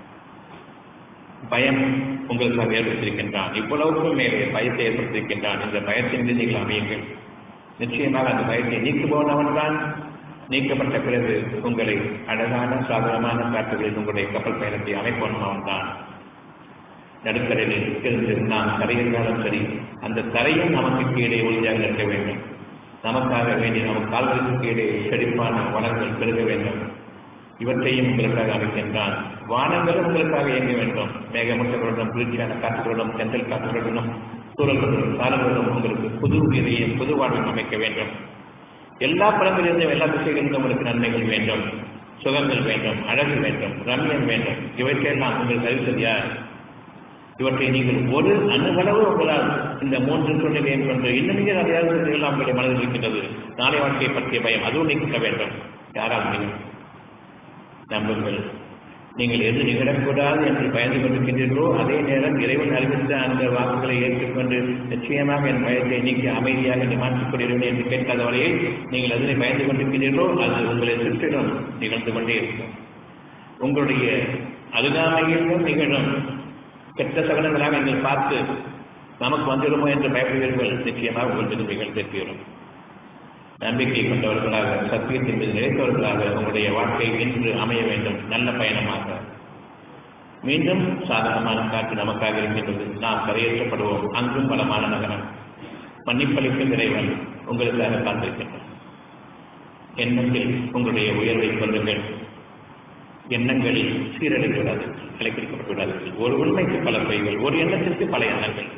பயம் உங்களுக்காக ஏற்படுத்தியிருக்கின்றான் இவ்வளவுக்கும் மேலே பயத்தை ஏற்படுத்தியிருக்கின்றான் இந்த பயத்தின் மீது நீங்கள் அமையுங்கள் நிச்சயமாக அந்த பயத்தை நீக்குபவனவன் தான் நீக்கப்பட்ட பிறகு உங்களை அழகான சாதகமான காற்றுகளில் உங்களுடைய கப்பல் பயணத்தை அமைப்பவன் அவன் தான் நடுக்கரையில் இருந்து நாம் தரையிருந்தாலும் சரி அந்த தரையும் நமக்கு கீழே ஒளியாக நிற்க வேண்டும் நமக்காக வேண்டி நம் கால்களுக்கு கீழே செழிப்பான வளங்கள் பெருக வேண்டும் இவற்றையும் உங்களுக்காக அமைக்கின்றான் வானங்களும் உங்களுக்காக இயங்க வேண்டும் மேகமூட்டங்களுடன் குளிர்ச்சியான காற்றுகளுடன் செந்தல் காற்றுகளுடனும் சூழல்களுடன் சாரங்களுடன் உங்களுக்கு புது உயிரையும் புது வாழ்வையும் அமைக்க வேண்டும் எல்லா படங்களிலிருந்தும் எல்லா திசைகளிலும் உங்களுக்கு நன்மைகள் வேண்டும் சுகங்கள் வேண்டும் அழகு வேண்டும் ரம்யம் வேண்டும் இவற்றையெல்லாம் உங்களுக்கு அறிவித்தது யார் இவற்றை நீங்கள் ஒரு அணுகளவு உங்களால் இந்த மூன்று சூழ்நிலையும் கொண்டு இன்னும் நீங்கள் அறியாத எல்லாம் உங்களுடைய மனதில் இருக்கின்றது நாளை வாழ்க்கையை பற்றிய பயம் அதுவும் நீக்க வேண்டும் யாரால் முடியும் நம்புங்கள் நீங்கள் எது நிகழக்கூடாது என்று பயந்து கொண்டிருக்கின்றீர்களோ அதே நேரம் இறைவன் அறிவித்த அந்த வாக்குகளை ஏற்றுக்கொண்டு நிச்சயமாக என் பயத்தை நீக்கி அமைதியாக நீ மாற்றிக் கொள்கிறீர்கள் என்று கேட்காத வரையில் நீங்கள் அதனை பயந்து கொண்டிருக்கிறீர்களோ அது உங்களை சுற்றிலும் நிகழ்ந்து கொண்டே இருக்கும் உங்களுடைய அருகாமையிலும் நிகழும் கெட்ட சகனங்களாக நீங்கள் பார்த்து நமக்கு வந்துடுமோ என்று பயப்படுவீர்கள் நிச்சயமாக உங்களுக்கு நிகழ்ந்திருக்கிறோம் நம்பிக்கை கொண்டவர்களாக சத்தியத்தின் மீது நிலைத்தவர்களாக உங்களுடைய வாழ்க்கை இன்று அமைய வேண்டும் நல்ல பயணமாக மீண்டும் சாதகமான காற்று நமக்காக இருக்கின்றது நாம் கரையேற்றப்படுவோம் அங்கும் பலமான நகரம் மன்னிப்பளிக்கும் இறைவன் உங்களுக்காக காத்திருக்கின்றான் எண்ணத்தில் உங்களுடைய உயர்வை கொள்ளுங்கள் எண்ணங்களில் சீரழித்து விடாதீர்கள் கலைக்கடிக்கப்பட்டு விடாதீர்கள் ஒரு உண்மைக்கு பல பொய்கள் ஒரு எண்ணத்திற்கு பல எண்ணங்கள்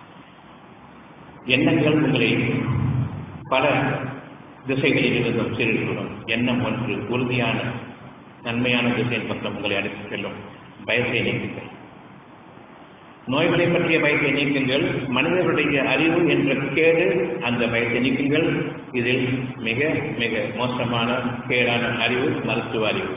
எண்ணங்கள் உங்களை பல திசைகளில் இருந்தும் சீரழித்துவிடும் எண்ணம் ஒன்று உறுதியான நன்மையான திசையின் பக்கம் உங்களை அழைத்துச் செல்லும் பயத்தை நீக்குங்கள் நோய்களை பற்றிய பயத்தை நீக்குங்கள் மனிதர்களுடைய அறிவு என்ற கேடு அந்த பயத்தை நீக்குங்கள் இதில் மிக மிக மோசமான கேடான அறிவு மருத்துவ அறிவு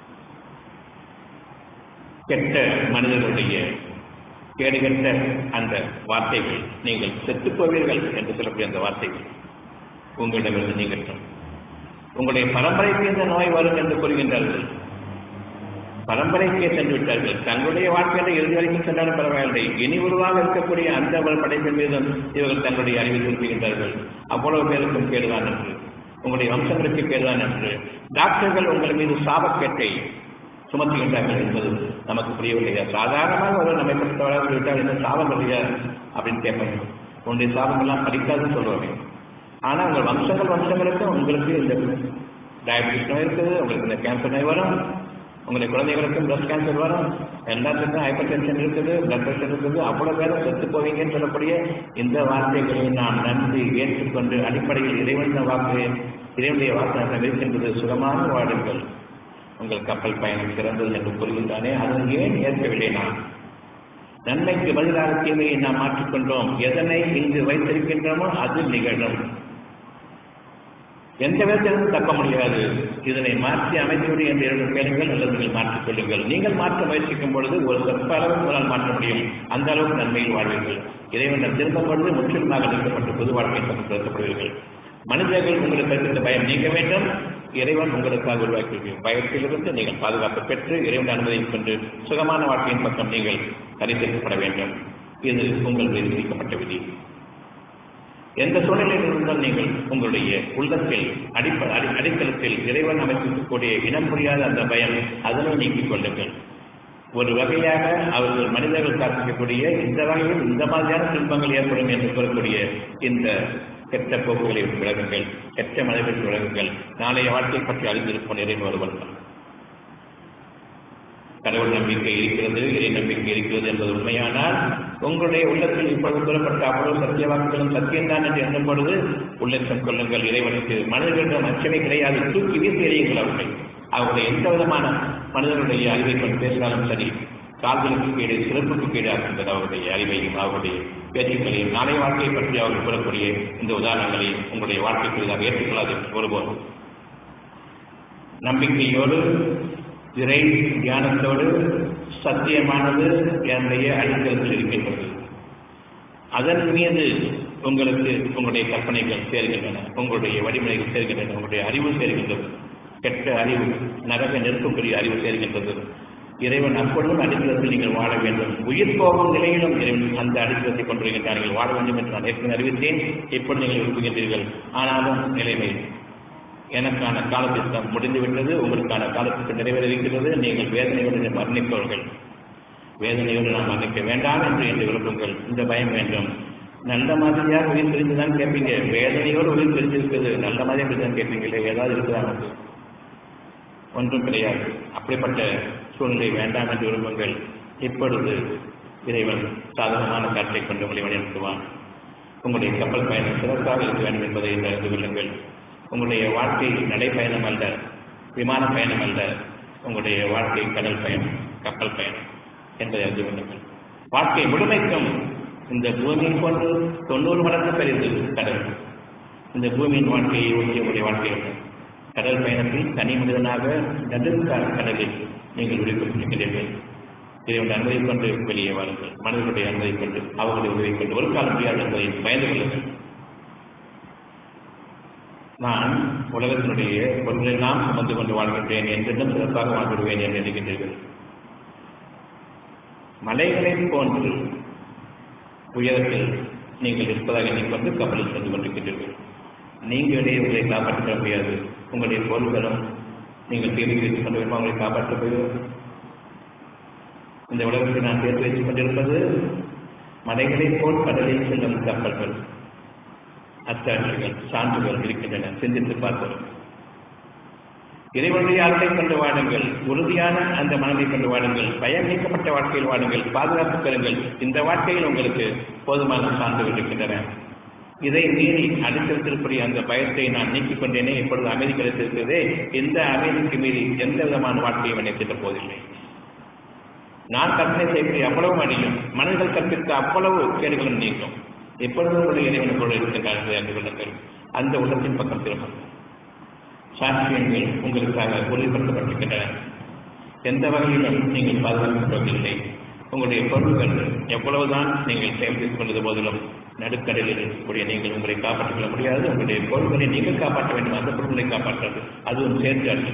கெட்ட மனிதர்களுடைய கேடுகெட்ட அந்த வார்த்தைகள் நீங்கள் செத்துப் போவீர்கள் என்று சொல்லக்கூடிய அந்த வார்த்தைகள் உங்களிடமிருந்து நீங்கட்டும் உங்களுடைய பரம்பரைக்கு இந்த நோய் வரும் என்று கூறுகின்றார்கள் பரம்பரைக்கே சென்று விட்டார்கள் தங்களுடைய வாழ்க்கையில இறுதி வரைக்கும் சென்றாலும் பரவாயில்லை இனி உருவாக இருக்கக்கூடிய அந்த படைப்பின் மீதும் இவர்கள் தங்களுடைய அறிவை திருப்புகின்றார்கள் அவ்வளவு பேருக்கும் கேடுதான் என்று உங்களுடைய வம்சங்களுக்கு கேடுதான் என்று டாக்டர்கள் உங்கள் மீது சாபக்கேட்டை சுமத்துகின்றார்கள் என்பது நமக்கு புரியவில்லையா சாதாரணமாக ஒரு நம்மை பற்றி விட்டால் என்ன சாபம் இல்லையா அப்படின்னு கேட்பாங்க உன்னுடைய சாபங்கள்லாம் படிக்காதுன்னு சொல்லுவாங்க ஆனால் உங்கள் வம்சங்கள் வம்சங்களுக்கு உங்களுக்கு இந்த டயபிட்டிஸ் நோய் இருக்குது உங்களுக்கு இந்த கேன்சர் நோய் வரும் உங்களுடைய குழந்தைகளுக்கும் பிரஸ்ட் கேன்சர் வரும் எல்லாத்துக்கும் ஹைப்பர் டென்ஷன் இருக்குது பிளட் ப்ரெஷர் இருக்குது அவ்வளோ பேரும் செத்து போவீங்கன்னு சொல்லக்கூடிய இந்த வார்த்தைகளை நாம் நன்றி ஏற்றுக்கொண்டு அடிப்படையில் இறைவன வாக்கு இறைவனுடைய வாக்கு நம்ம இருக்கின்றது சுகமான வாடுங்கள் உங்கள் கப்பல் பயணம் சிறந்தது என்று கூறுகின்றானே அதை ஏன் ஏற்கவில்லை நான் நன்மைக்கு பதிலாக தீமையை நாம் மாற்றிக்கொண்டோம் எதனை இங்கு வைத்திருக்கின்றோமோ அது நிகழும் எந்த விதத்திலும் தப்ப முடியாது இதனை மாற்றி அமைத்துவிடு என்று இரண்டு கேளுங்கள் அல்லது நீங்கள் மாற்றிக் கொள்ளுங்கள் நீங்கள் மாற்ற முயற்சிக்கும் பொழுது ஒரு சொற்ப அளவு உங்களால் மாற்ற முடியும் அந்த அளவுக்கு நன்மையில் வாழ்வீர்கள் இறைவன் திரும்பும் பொழுது முற்றிலுமாக நீக்கப்பட்டு பொது வாழ்க்கை பக்கம் செலுத்தப்படுவீர்கள் மனிதர்கள் உங்களுக்கு இருக்கின்ற பயம் நீங்க வேண்டும் இறைவன் உங்களுக்காக உருவாக்கி பயத்திலிருந்து நீங்கள் பாதுகாப்பு பெற்று இறைவன் அனுமதியை கொண்டு சுகமான வாழ்க்கையின் பக்கம் நீங்கள் கரிசேர்க்கப்பட வேண்டும் இது உங்கள் மீது விதிக்கப்பட்ட விதி எந்த சூழ்நிலையில் இருந்தால் நீங்கள் உங்களுடைய உள்ளத்தில் அடிப்ப அடி அடித்தளத்தில் இறைவன் அமைத்திருக்கக்கூடிய இனம் புரியாத அந்த பயம் அதனை நீக்கிக் கொள்ளுங்கள் ஒரு வகையாக அவர்கள் மனிதர்கள் காத்திருக்கக்கூடிய இந்த வகையில் இந்த மாதிரியான துன்பங்கள் ஏற்படும் என்று கூறக்கூடிய இந்த கெட்ட போக்குகளை விலகுங்கள் கெட்ட மனிதர்கள் விலகுங்கள் நாளைய வாழ்க்கை பற்றி அறிந்திருப்போம் இறைவன் ஒருவன் தான் கடவுள் நம்பிக்கை இருக்கிறது இறை நம்பிக்கை இருக்கிறது என்பது உண்மையானால் உங்களுடைய உள்ளத்தில் இப்பொழுது கூறப்பட்ட அவ்வளவு சத்திய வாக்குகளும் சத்தியம்தான் என்று எண்ணும் பொழுது உள்ளச்சம் கொள்ளுங்கள் இறைவனுக்கு மனிதர்களிடம் அச்சனை கிடையாது தூக்கி வீசி எறியுங்கள் அவர்களை அவருடைய எந்த விதமான மனிதனுடைய அறிவை கொண்டு பேசினாலும் சரி கால்களுக்கு கீழே சிறப்புக்கு கீழே இருக்கின்றது அவருடைய அறிவையும் அவருடைய பேச்சுக்களையும் நாளைய வாழ்க்கையை பற்றி அவர்கள் கூறக்கூடிய இந்த உதாரணங்களை உங்களுடைய வாழ்க்கைக்கு ஏற்றுக்கொள்ளாது ஒருபோதும் நம்பிக்கையோடு இறை தியானத்தோடு சத்தியமானது என்னுடைய அடித்தளத்தில் இருக்கின்றது அதன் மீது உங்களுக்கு உங்களுடைய கற்பனைகள் சேர்கின்றன உங்களுடைய வழிமுறைகள் சேர்கின்றன உங்களுடைய அறிவு சேர்கின்றது கெட்ட அறிவு நரக நெருக்கக்கூடிய அறிவு சேர்கின்றது இறைவன் அப்பொழுதும் அடித்தளத்தில் நீங்கள் வாழ வேண்டும் உயிர் போகும் நிலையிலும் இறைவன் அந்த அடித்தளத்தை கொண்டிருக்கின்றார் நீங்கள் வாழ வேண்டும் என்று நான் ஏற்கனவே அறிவித்தேன் இப்பொழுது நீங்கள் விரும்புகின்றீர்கள் ஆனாலும் நிலைமை எனக்கான காலத்திட்டம் முடிந்துவிட்டது உங்களுக்கான காலத்திட்டம் நிறைவேற இருக்கிறது நீங்கள் வேதனையோடு மரணிப்பவர்கள் வேதனையோடு நாம் மன்னிக்க வேண்டாம் என்று என்று விரும்புங்கள் இந்த பயம் வேண்டும் நல்ல மாதிரியாக உயிர் தெரிந்துதான் கேட்பீங்க வேதனையோடு உயிர் தெரிஞ்சிருக்கிறது நல்ல மாதிரி தான் கேட்பீங்களே ஏதாவது இருக்குதா நமக்கு ஒன்றும் கிடையாது அப்படிப்பட்ட சூழ்நிலை வேண்டாம் என்று விரும்புங்கள் இப்பொழுது இறைவன் சாதகமான காற்றை கொண்டு உங்களை வழிநடத்துவான் உங்களுடைய கப்பல் பயணம் சிறப்பாக இருக்க வேண்டும் என்பதை அறிந்து கொள்ளுங்கள் உங்களுடைய வாழ்க்கை நடைப்பயணம் அல்ல விமான பயணம் அல்ல உங்களுடைய வாழ்க்கை கடல் பயணம் கப்பல் பயணம் என்பதை அறிந்து கொள்ளுங்கள் வாழ்க்கை முழுமைக்கும் இந்த பூமியை போன்று தொண்ணூறு மடங்கு பெரிது கடல் இந்த பூமியின் வாழ்க்கையை ஒட்டிய உங்களுடைய வாழ்க்கை கடல் பயணத்தில் தனி மனிதனாக நடுக்கால கடலில் நீங்கள் விடுவிக்கப்பட்டிருக்கிறீர்கள் இறைவன் அனுமதி கொண்டு வெளியே வாருங்கள் மனிதர்களுடைய அனுமதி கொண்டு அவர்களுடைய உதவி கொண்டு ஒரு காலம் முடியாது என்பதை பயந்து கொள்ளுங்கள் நான் உலகத்தினுடைய பொருளெல்லாம் சுமந்து கொண்டு வாழ்கின்றேன் என்றென்றும் சிறப்பாக வாழ்ந்துடுவேன் என்று நினைக்கின்றீர்கள் மலைகளை போன்று உயரத்தில் நீங்கள் இருப்பதாக எண்ணிக்கொண்டு கப்பலில் சென்று கொண்டிருக்கின்றீர்கள் நீங்களே உங்களை காப்பாற்ற முடியாது உங்களுடைய பொருள்களும் நீங்கள் தேர்வு வைத்துக் கொண்டு வருமா உங்களை காப்பாற்ற போய்விடும் இந்த உலகத்தில் நான் தேர்வு வைத்துக் கொண்டிருப்பது மலைகளைப் போல் கடலில் செல்லும் கப்பல்கள் அத்தாட்சிகள் சான்றுகள் இருக்கின்றன சிந்தித்து பார்ப்போம் இறைவனுடைய அருளை கொண்டு வாடுங்கள் உறுதியான அந்த மனதை கொண்டு வாடுங்கள் பயம் நீக்கப்பட்ட வாழ்க்கையில் வாடுங்கள் பாதுகாப்பு பெறுங்கள் இந்த வாழ்க்கையில் உங்களுக்கு போதுமான சான்றுகள் இருக்கின்றன இதை மீறி அடித்திருத்திருக்கூடிய அந்த பயத்தை நான் நீக்கிக் கொண்டேனே இப்பொழுது அமைதி கிடைத்திருக்கிறதே இந்த அமைதிக்கு மீறி எந்த விதமான வாழ்க்கையும் நினைத்திட்ட போதில்லை நான் கற்பனை செய்யக்கூடிய அவ்வளவு அணியும் மனிதர்கள் கற்பித்த அவ்வளவு கேடுகளும் நீங்கும் எப்பொழுது உங்களுடைய இறைவனுக்குள் இருக்கின்றார்கள் என்று கொள்ளுங்கள் அந்த உள்ளத்தின் பக்கம் திரும்பும் சாட்சியங்கள் உங்களுக்காக உறுதிப்படுத்தப்பட்டிருக்கின்றன எந்த வகையிலும் நீங்கள் பாதுகாக்கப்படுவதில்லை உங்களுடைய பொருள்கள் எவ்வளவுதான் நீங்கள் சேமித்துக் கொண்டது போதிலும் நடுக்கடலில் இருக்கக்கூடிய நீங்கள் உங்களை காப்பாற்றிக் கொள்ள முடியாது உங்களுடைய பொருள்களை நீங்கள் காப்பாற்ற வேண்டும் அந்த பொருள்களை காப்பாற்றது அதுவும் சேர்த்து அல்ல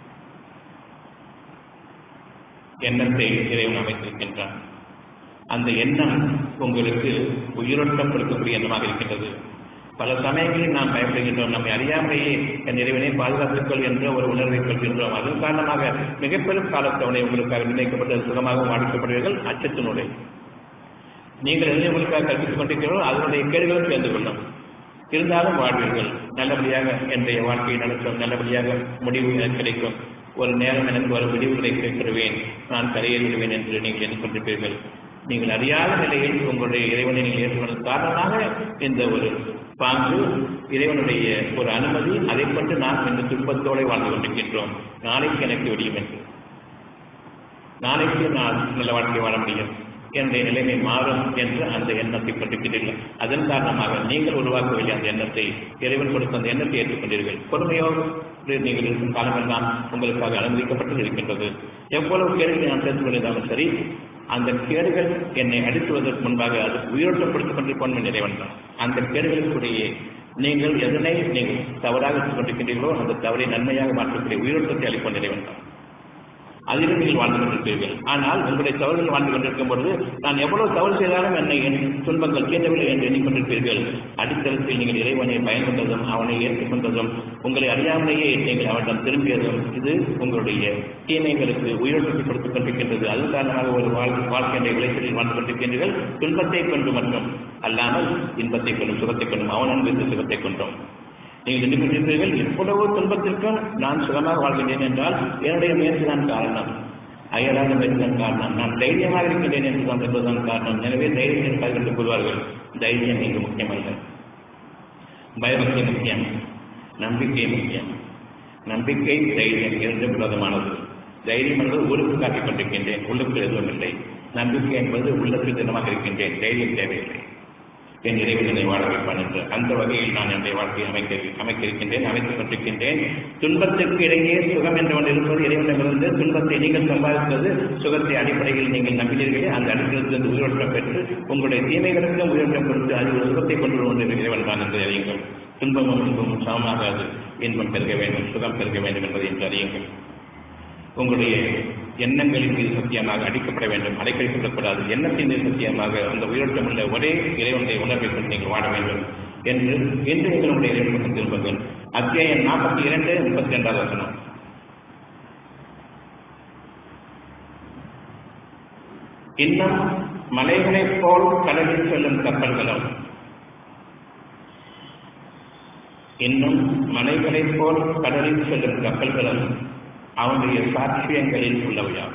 எண்ணத்தை இறைவன் அமைத்திருக்கின்றான் அந்த எண்ணம் உங்களுக்கு உயிரோட்டம் கொடுக்கக்கூடிய எண்ணமாக இருக்கின்றது பல சமயங்களில் நாம் பயப்படுகின்றோம் நம்மை அறியாமலேயே என் இறைவனை பாதுகாத்துக்கொள் என்ற ஒரு உணர்வை கொள்கின்றோம் அதன் காரணமாக மிகப்பெரும் காலத்தவணை உங்களுக்காக நிர்ணயிக்கப்பட்டது சுகமாக அளிக்கப்படுவீர்கள் அச்சத்தினுடைய நீங்கள் எதை உங்களுக்காக கற்பித்துக் கொண்டிருக்கிறீர்களோ அதனுடைய கேடுகளும் சேர்ந்து கொள்ளும் இருந்தாலும் வாழ்வீர்கள் நல்லபடியாக என்னுடைய வாழ்க்கையை நடத்தும் நல்லபடியாக முடிவு எனக்கு கிடைக்கும் ஒரு நேரம் எனக்கு ஒரு விடிவுகளை கிடைத்திடுவேன் நான் கரையேறிடுவேன் என்று நீங்கள் எண்ணிக்கொண்டிருப்பீர்கள் நீங்கள் அறியாத நிலையில் உங்களுடைய இறைவனை நீங்கள் ஏற்றுக்கொண்டது காரணமாக இந்த ஒரு பாங்கு இறைவனுடைய ஒரு அனுமதி அதை கொண்டு நாம் இந்த துன்பத்தோடு வாழ்ந்து கொண்டிருக்கின்றோம் நாளைக்கு எனக்கு விடியும் என்று நாளைக்கு நான் நல்ல வாழ்க்கை வாழ முடியும் என்னுடைய நிலைமை மாறும் என்று அந்த எண்ணத்தை கொண்டிருக்கிறீர்கள் அதன் காரணமாக நீங்கள் உருவாக்கவில்லை அந்த எண்ணத்தை இறைவன் கொடுத்த அந்த எண்ணத்தை ஏற்றுக்கொண்டீர்கள் பொறுமையோடு நீங்கள் இருக்கும் காலமெல்லாம் உங்களுக்காக அனுமதிக்கப்பட்டு இருக்கின்றது எவ்வளவு கேள்வி நான் சேர்த்து கொண்டிருந்தாலும் சரி அந்த கேடுகள் என்னை அடித்துவதற்கு முன்பாக அது உயிரோட்டப்படுத்திக் கொண்டிருப்போம் இறைவன் தான் அந்த கேடுகளுக்குடைய நீங்கள் எதனை நீங்கள் தவறாக எடுத்துக் கொண்டிருக்கின்றீர்களோ அந்த தவறை நன்மையாக மாற்றக்கூடிய உயிரோட்டத்தை அளிப்போம் இறைவன் தான் அதிலும் நீங்கள் வாழ்ந்து கொண்டிருப்பீர்கள் ஆனால் உங்களுடைய தவறுகள் வாழ்ந்து கொண்டிருக்கும் பொழுது நான் எவ்வளவு தவறு செய்தாலும் என்னை என் துன்பங்கள் தீண்டவில்லை என்று எண்ணிக்கொண்டிருப்பீர்கள் அடித்தளத்தில் நீங்கள் இறைவனை பயன்கொண்டதும் அவனை ஏற்றுக்கொண்டதும் உங்களை அறியாமலேயே நீங்கள் அவரிடம் திரும்பியதும் இது உங்களுடைய தீமைகளுக்கு உயிரோட்டத்தை கொடுத்துக் கொண்டிருக்கின்றது அது காரணமாக ஒரு வாழ்க்கை வாழ்க்கையை விளைச்சலில் வாழ்ந்து கொண்டிருக்கின்றீர்கள் துன்பத்தை கொண்டு மட்டும் அல்லாமல் இன்பத்தை கொண்டும் சுகத்தை கொண்டும் அவன் அனுபவித்த சுகத்தை கொண்டோம் நீங்கள் எண்ணிக்கொண்டிருப்பீர்கள் இவ்வளவு துன்பத்திற்கும் நான் சுகமாக வாழ்கின்றேன் என்றால் என்னுடைய முயற்சி தான் காரணம் அயலாத முயற்சி தான் காரணம் நான் தைரியமாக இருக்கின்றேன் என்று தான் என்பதுதான் காரணம் எனவே தைரியம் என்று கூறுவார்கள் தைரியம் இங்கு முக்கியமல்ல பயபக்தி முக்கியம் நம்பிக்கை முக்கியம் நம்பிக்கை தைரியம் இரண்டு விரோதமானது தைரியம் என்பது ஊருக்கு காட்டிக் கொண்டிருக்கின்றேன் உள்ளுக்கு எதுவும் இல்லை நம்பிக்கை என்பது உள்ளத்தில் தினமாக இருக்கின்றேன் தைரியம் தேவையில்லை என் இறைவனை வாழ வைப்பான் என்று அந்த வகையில் நான் என்னுடைய வாழ்க்கையை அமைக்க அமைக்க இருக்கின்றேன் அமைத்துக் கொண்டிருக்கின்றேன் துன்பத்திற்கு இடையே சுகம் என்று ஒன்று இருப்பது இறைவனிடமிருந்து துன்பத்தை நீங்கள் சம்பாதித்தது சுகத்தை அடிப்படையில் நீங்கள் நம்பினீர்களே அந்த அடிப்படையிலிருந்து உயிரோட்டம் பெற்று உங்களுடைய தீமைகளுக்கும் உயிரோட்டம் கொடுத்து அது ஒரு சுகத்தை கொண்டு வந்து இறைவன் தான் என்று அறியுங்கள் துன்பமும் இன்பமும் சமமாகாது இன்பம் பெருக வேண்டும் சுகம் பெருக வேண்டும் என்பதை என்று அறியுங்கள் உங்களுடைய எண்ணங்களின் மீது சத்தியமாக அடிக்கப்பட வேண்டும் அடைக்கழிக்கப்படக்கூடாது எண்ணத்தின் மீது சத்தியமாக அந்த உயிரோட்டம் உள்ள ஒரே இறைவனுடைய உணர்வை கொண்டு நீங்கள் வாழ வேண்டும் என்று இன்று எங்களுடைய இறைவன் திரும்புங்கள் அத்தியாயம் நாற்பத்தி இரண்டு முப்பத்தி இரண்டாவது வசனம் இன்னும் மலைகளைப் போல் கடலில் செல்லும் கப்பல்களும் இன்னும் மலைகளைப் போல் கடலில் செல்லும் கப்பல்களும் அவனுடைய சாட்சியங்களில் உள்ளவையாகும்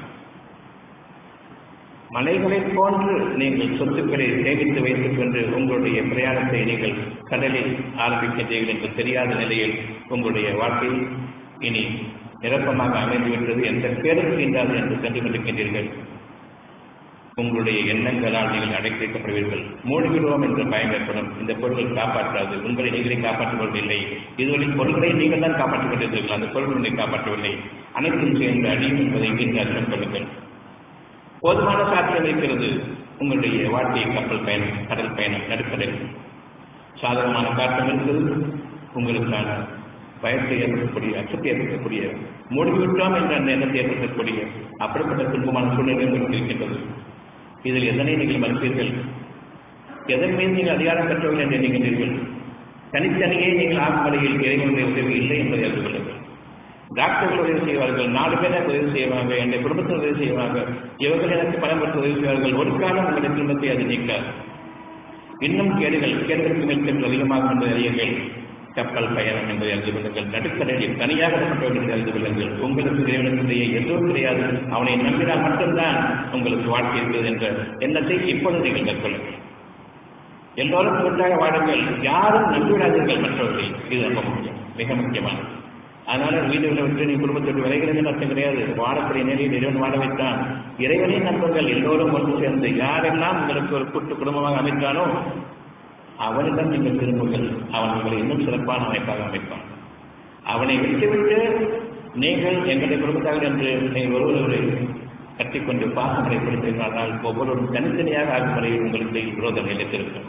மலைகளைப் போன்று நீங்கள் சொத்துக்களை சேமித்து வைத்துக் கொண்டு உங்களுடைய பிரயாணத்தை நீங்கள் கடலில் ஆரம்பிக்கின்றீர்கள் என்று தெரியாத நிலையில் உங்களுடைய வாழ்க்கை இனி நிரப்பமாக அமைந்துவிட்டது எந்த பேரும் தீண்டாது என்று சென்று கொண்டிருக்கின்றீர்கள் உங்களுடைய எண்ணங்களால் நீங்கள் அடைக்கி வைக்கப்படுவீர்கள் மூழ்கிடுவோம் என்ற பயம் ஏற்படும் இந்த பொருள்கள் காப்பாற்றாது உங்களை நீங்களே காப்பாற்றிக் கொள்ளவில்லை இதுவரை பொருள்களை நீங்கள் தான் காப்பாற்றிக் கொண்டிருந்தீர்கள் அந்த பொருள் உங்களை காப்பாற்றவில்லை அனைத்தும் சேர்ந்து அடியும் என்பதை இன்று அச்சம் கொள்ளுங்கள் போதுமான சாத்தியம் இருக்கிறது உங்களுடைய வாழ்க்கை கப்பல் பயணம் கடல் பயணம் நடுக்கடல் சாதகமான காற்றம் இருக்கிறது உங்களுக்கான பயத்தை ஏற்படுத்தக்கூடிய அச்சத்தை ஏற்படுத்தக்கூடிய மூடிவிட்டோம் என்ற அந்த எண்ணத்தை ஏற்படுத்தக்கூடிய அப்படிப்பட்ட துன்பமான சூழ்நிலை உங்களுக்கு இருக்கின்றது இதில் எதனை நீங்கள் மறுப்பீர்கள் எதன் மீது நீங்கள் அதிகாரம் பெற்றவர்கள் என்று எண்ணுகின்றீர்கள் தனித்தனியே நீங்கள் ஆகுமலையில் இறைவனுடைய உதவி இல்லை என்பதை அறிந்து கொள்ளுங்கள் டாக்டர்கள் உதவி செய்வார்கள் நாலு பேர் எனக்கு உதவி செய்வாங்க என்னுடைய குடும்பத்தில் உதவி செய்வாங்க இவர்கள் எனக்கு பணம் பெற்று உதவி செய்வார்கள் ஒரு காலம் உங்களுடைய குடும்பத்தை அது நீக்காது இன்னும் கேடுகள் கேடுகளுக்கு மேல் கேடுகள் அதிகமாக என்பதை அறியுங்கள் கப்பல் பயணம் என்பதை அறிந்து கொள்ளுங்கள் நடுக்கடலில் தனியாக விடப்பட்டவர்கள் என்று அறிந்து கொள்ளுங்கள் உங்களுக்கு இறைவனுடைய எதுவும் கிடையாது அவனை நம்பினால் மட்டும்தான் உங்களுக்கு வாழ்க்கை இருக்கிறது என்ற எண்ணத்தை இப்பொழுது நீங்கள் மேற்கொள்ளுங்கள் எல்லோரும் கூட்டாக வாடுங்கள் யாரும் நம்பிவிடாதீர்கள் மற்றவர்களை இது ரொம்ப முக்கியம் மிக முக்கியமானது அதனால வீடுகளை விட்டு நீ குடும்பத்தை விளைகிறது அர்த்தம் கிடையாது வாழக்கூடிய நிலையில் இறைவன் வாழ வைத்தான் இறைவனை நண்பர்கள் எல்லோரும் ஒன்று சேர்ந்து யாரெல்லாம் உங்களுக்கு ஒரு கூட்டு குடும்பமாக அமைத்தானோ அவனிடம் நீங்கள் திரும்புங்கள் அவன் உங்களை இன்னும் சிறப்பான அமைப்பாக அமைப்பான் அவனை விட்டுவிட்டு நீங்கள் எங்களுடைய குடும்பத்தார்கள் என்று நீங்கள் ஒருவரை கட்டிக்கொண்டு பாசங்களை கொடுத்தீர்களானால் ஒவ்வொருவரும் தனித்தனியாக ஆகும் முறையில் உங்களுக்கு விரோதம் நிலைத்திருக்கும்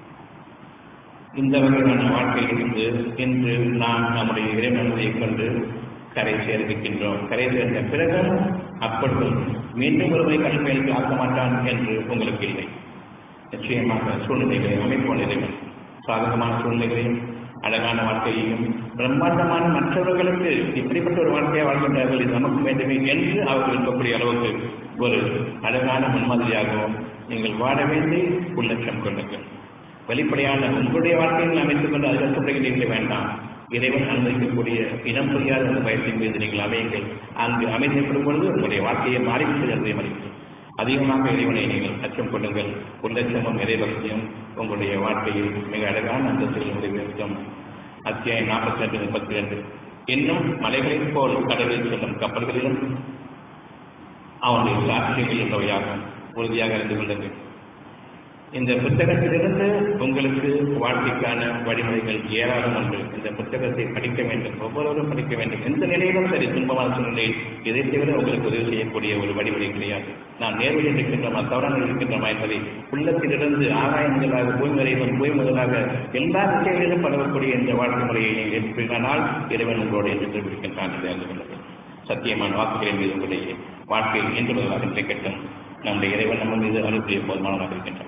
இந்த வகையான வாழ்க்கையில் இருந்து இன்று நாம் நம்முடைய இறைமனதை கொண்டு கரை சேர்க்கின்றோம் கரை சேர்ந்த பிறகு அப்பொழுது மீண்டும் ஒருமுறை கல்விகளுக்கு ஆக்க மாட்டான் என்று உங்களுக்கு இல்லை நிச்சயமாக சூழ்நிலைகளை அமைப்போம் இறைவன் சாதகமான சூழ்நிலைகளையும் அழகான வாழ்க்கையையும் பிரம்மாண்டமான மற்றவர்களுக்கு இப்படிப்பட்ட ஒரு வாழ்க்கையை வாழ்கின்றார்கள் இது நமக்கு வேண்டுமே என்று அவர்கள் இருக்கக்கூடிய அளவுக்கு ஒரு அழகான முன்மாதிரியாகவும் நீங்கள் வாழ வேண்டி உள்ளட்சம் கொள்ளுங்கள் வெளிப்படையான உங்களுடைய வாழ்க்கையில் அமைத்துக் கொண்டு அதில் கஷ்டப்படுகிறீர்கள் வேண்டாம் இறைவன் அனுமதிக்கக்கூடிய இனம் புரியாத அந்த பயத்தின் மீது நீங்கள் அமையுங்கள் அங்கு அமைக்கப்படும் பொழுது உங்களுடைய வாழ்க்கையை மாறிவிட்டது என்பதை மதிக்கும் அதிகமாக இறைவனை நீங்கள் அச்சம் கொள்ளுங்கள் உள்ளட்சமும் இறைபக்தியும் உங்களுடைய வாழ்க்கையில் மிக அழகான அந்தத்தில் முடிவிருக்கும் அத்தியாயம் நாற்பத்தி ரெண்டு முப்பத்தி ரெண்டு இன்னும் மலைகளைப் போல் கடலில் செல்லும் கப்பல்களிலும் அவனுடைய சாட்சியங்கள் என்பவையாக உறுதியாக அறிந்து கொள்ளுங்கள் இந்த புத்தகத்திலிருந்து உங்களுக்கு வாழ்க்கைக்கான வழிமுறைகள் ஏராளம் உண்டு இந்த புத்தகத்தை படிக்க வேண்டும் ஒவ்வொருவரும் படிக்க வேண்டும் எந்த நிலையிலும் சரி துன்பமான சூழ்நிலையில் இதை தவிர உங்களுக்கு உதவி செய்யக்கூடிய ஒரு வழிமுறை கிடையாது நாம் நேர்வழி இருக்கின்றோமா தவறான இருக்கின்றோமா என்பதை உள்ளத்திலிருந்து ஆகாயம் முதலாக பூமி வரைவன் பூமி முதலாக எல்லா திசைகளிலும் பரவக்கூடிய இந்த வாழ்க்கை முறையை நீங்கள் ஏற்றுக்கொண்டால் இறைவன் உங்களோடு என்று தெரிவிக்கின்றான் என்று அறிந்து கொள்ளுங்கள் சத்தியமான வாக்குகளின் மீது உங்களுடைய வாழ்க்கையில் இன்று முதலாக நிலைக்கட்டும் நம்முடைய இறைவன் நம்ம மீது அனுப்பிய போதுமானதாக இருக்கின்றன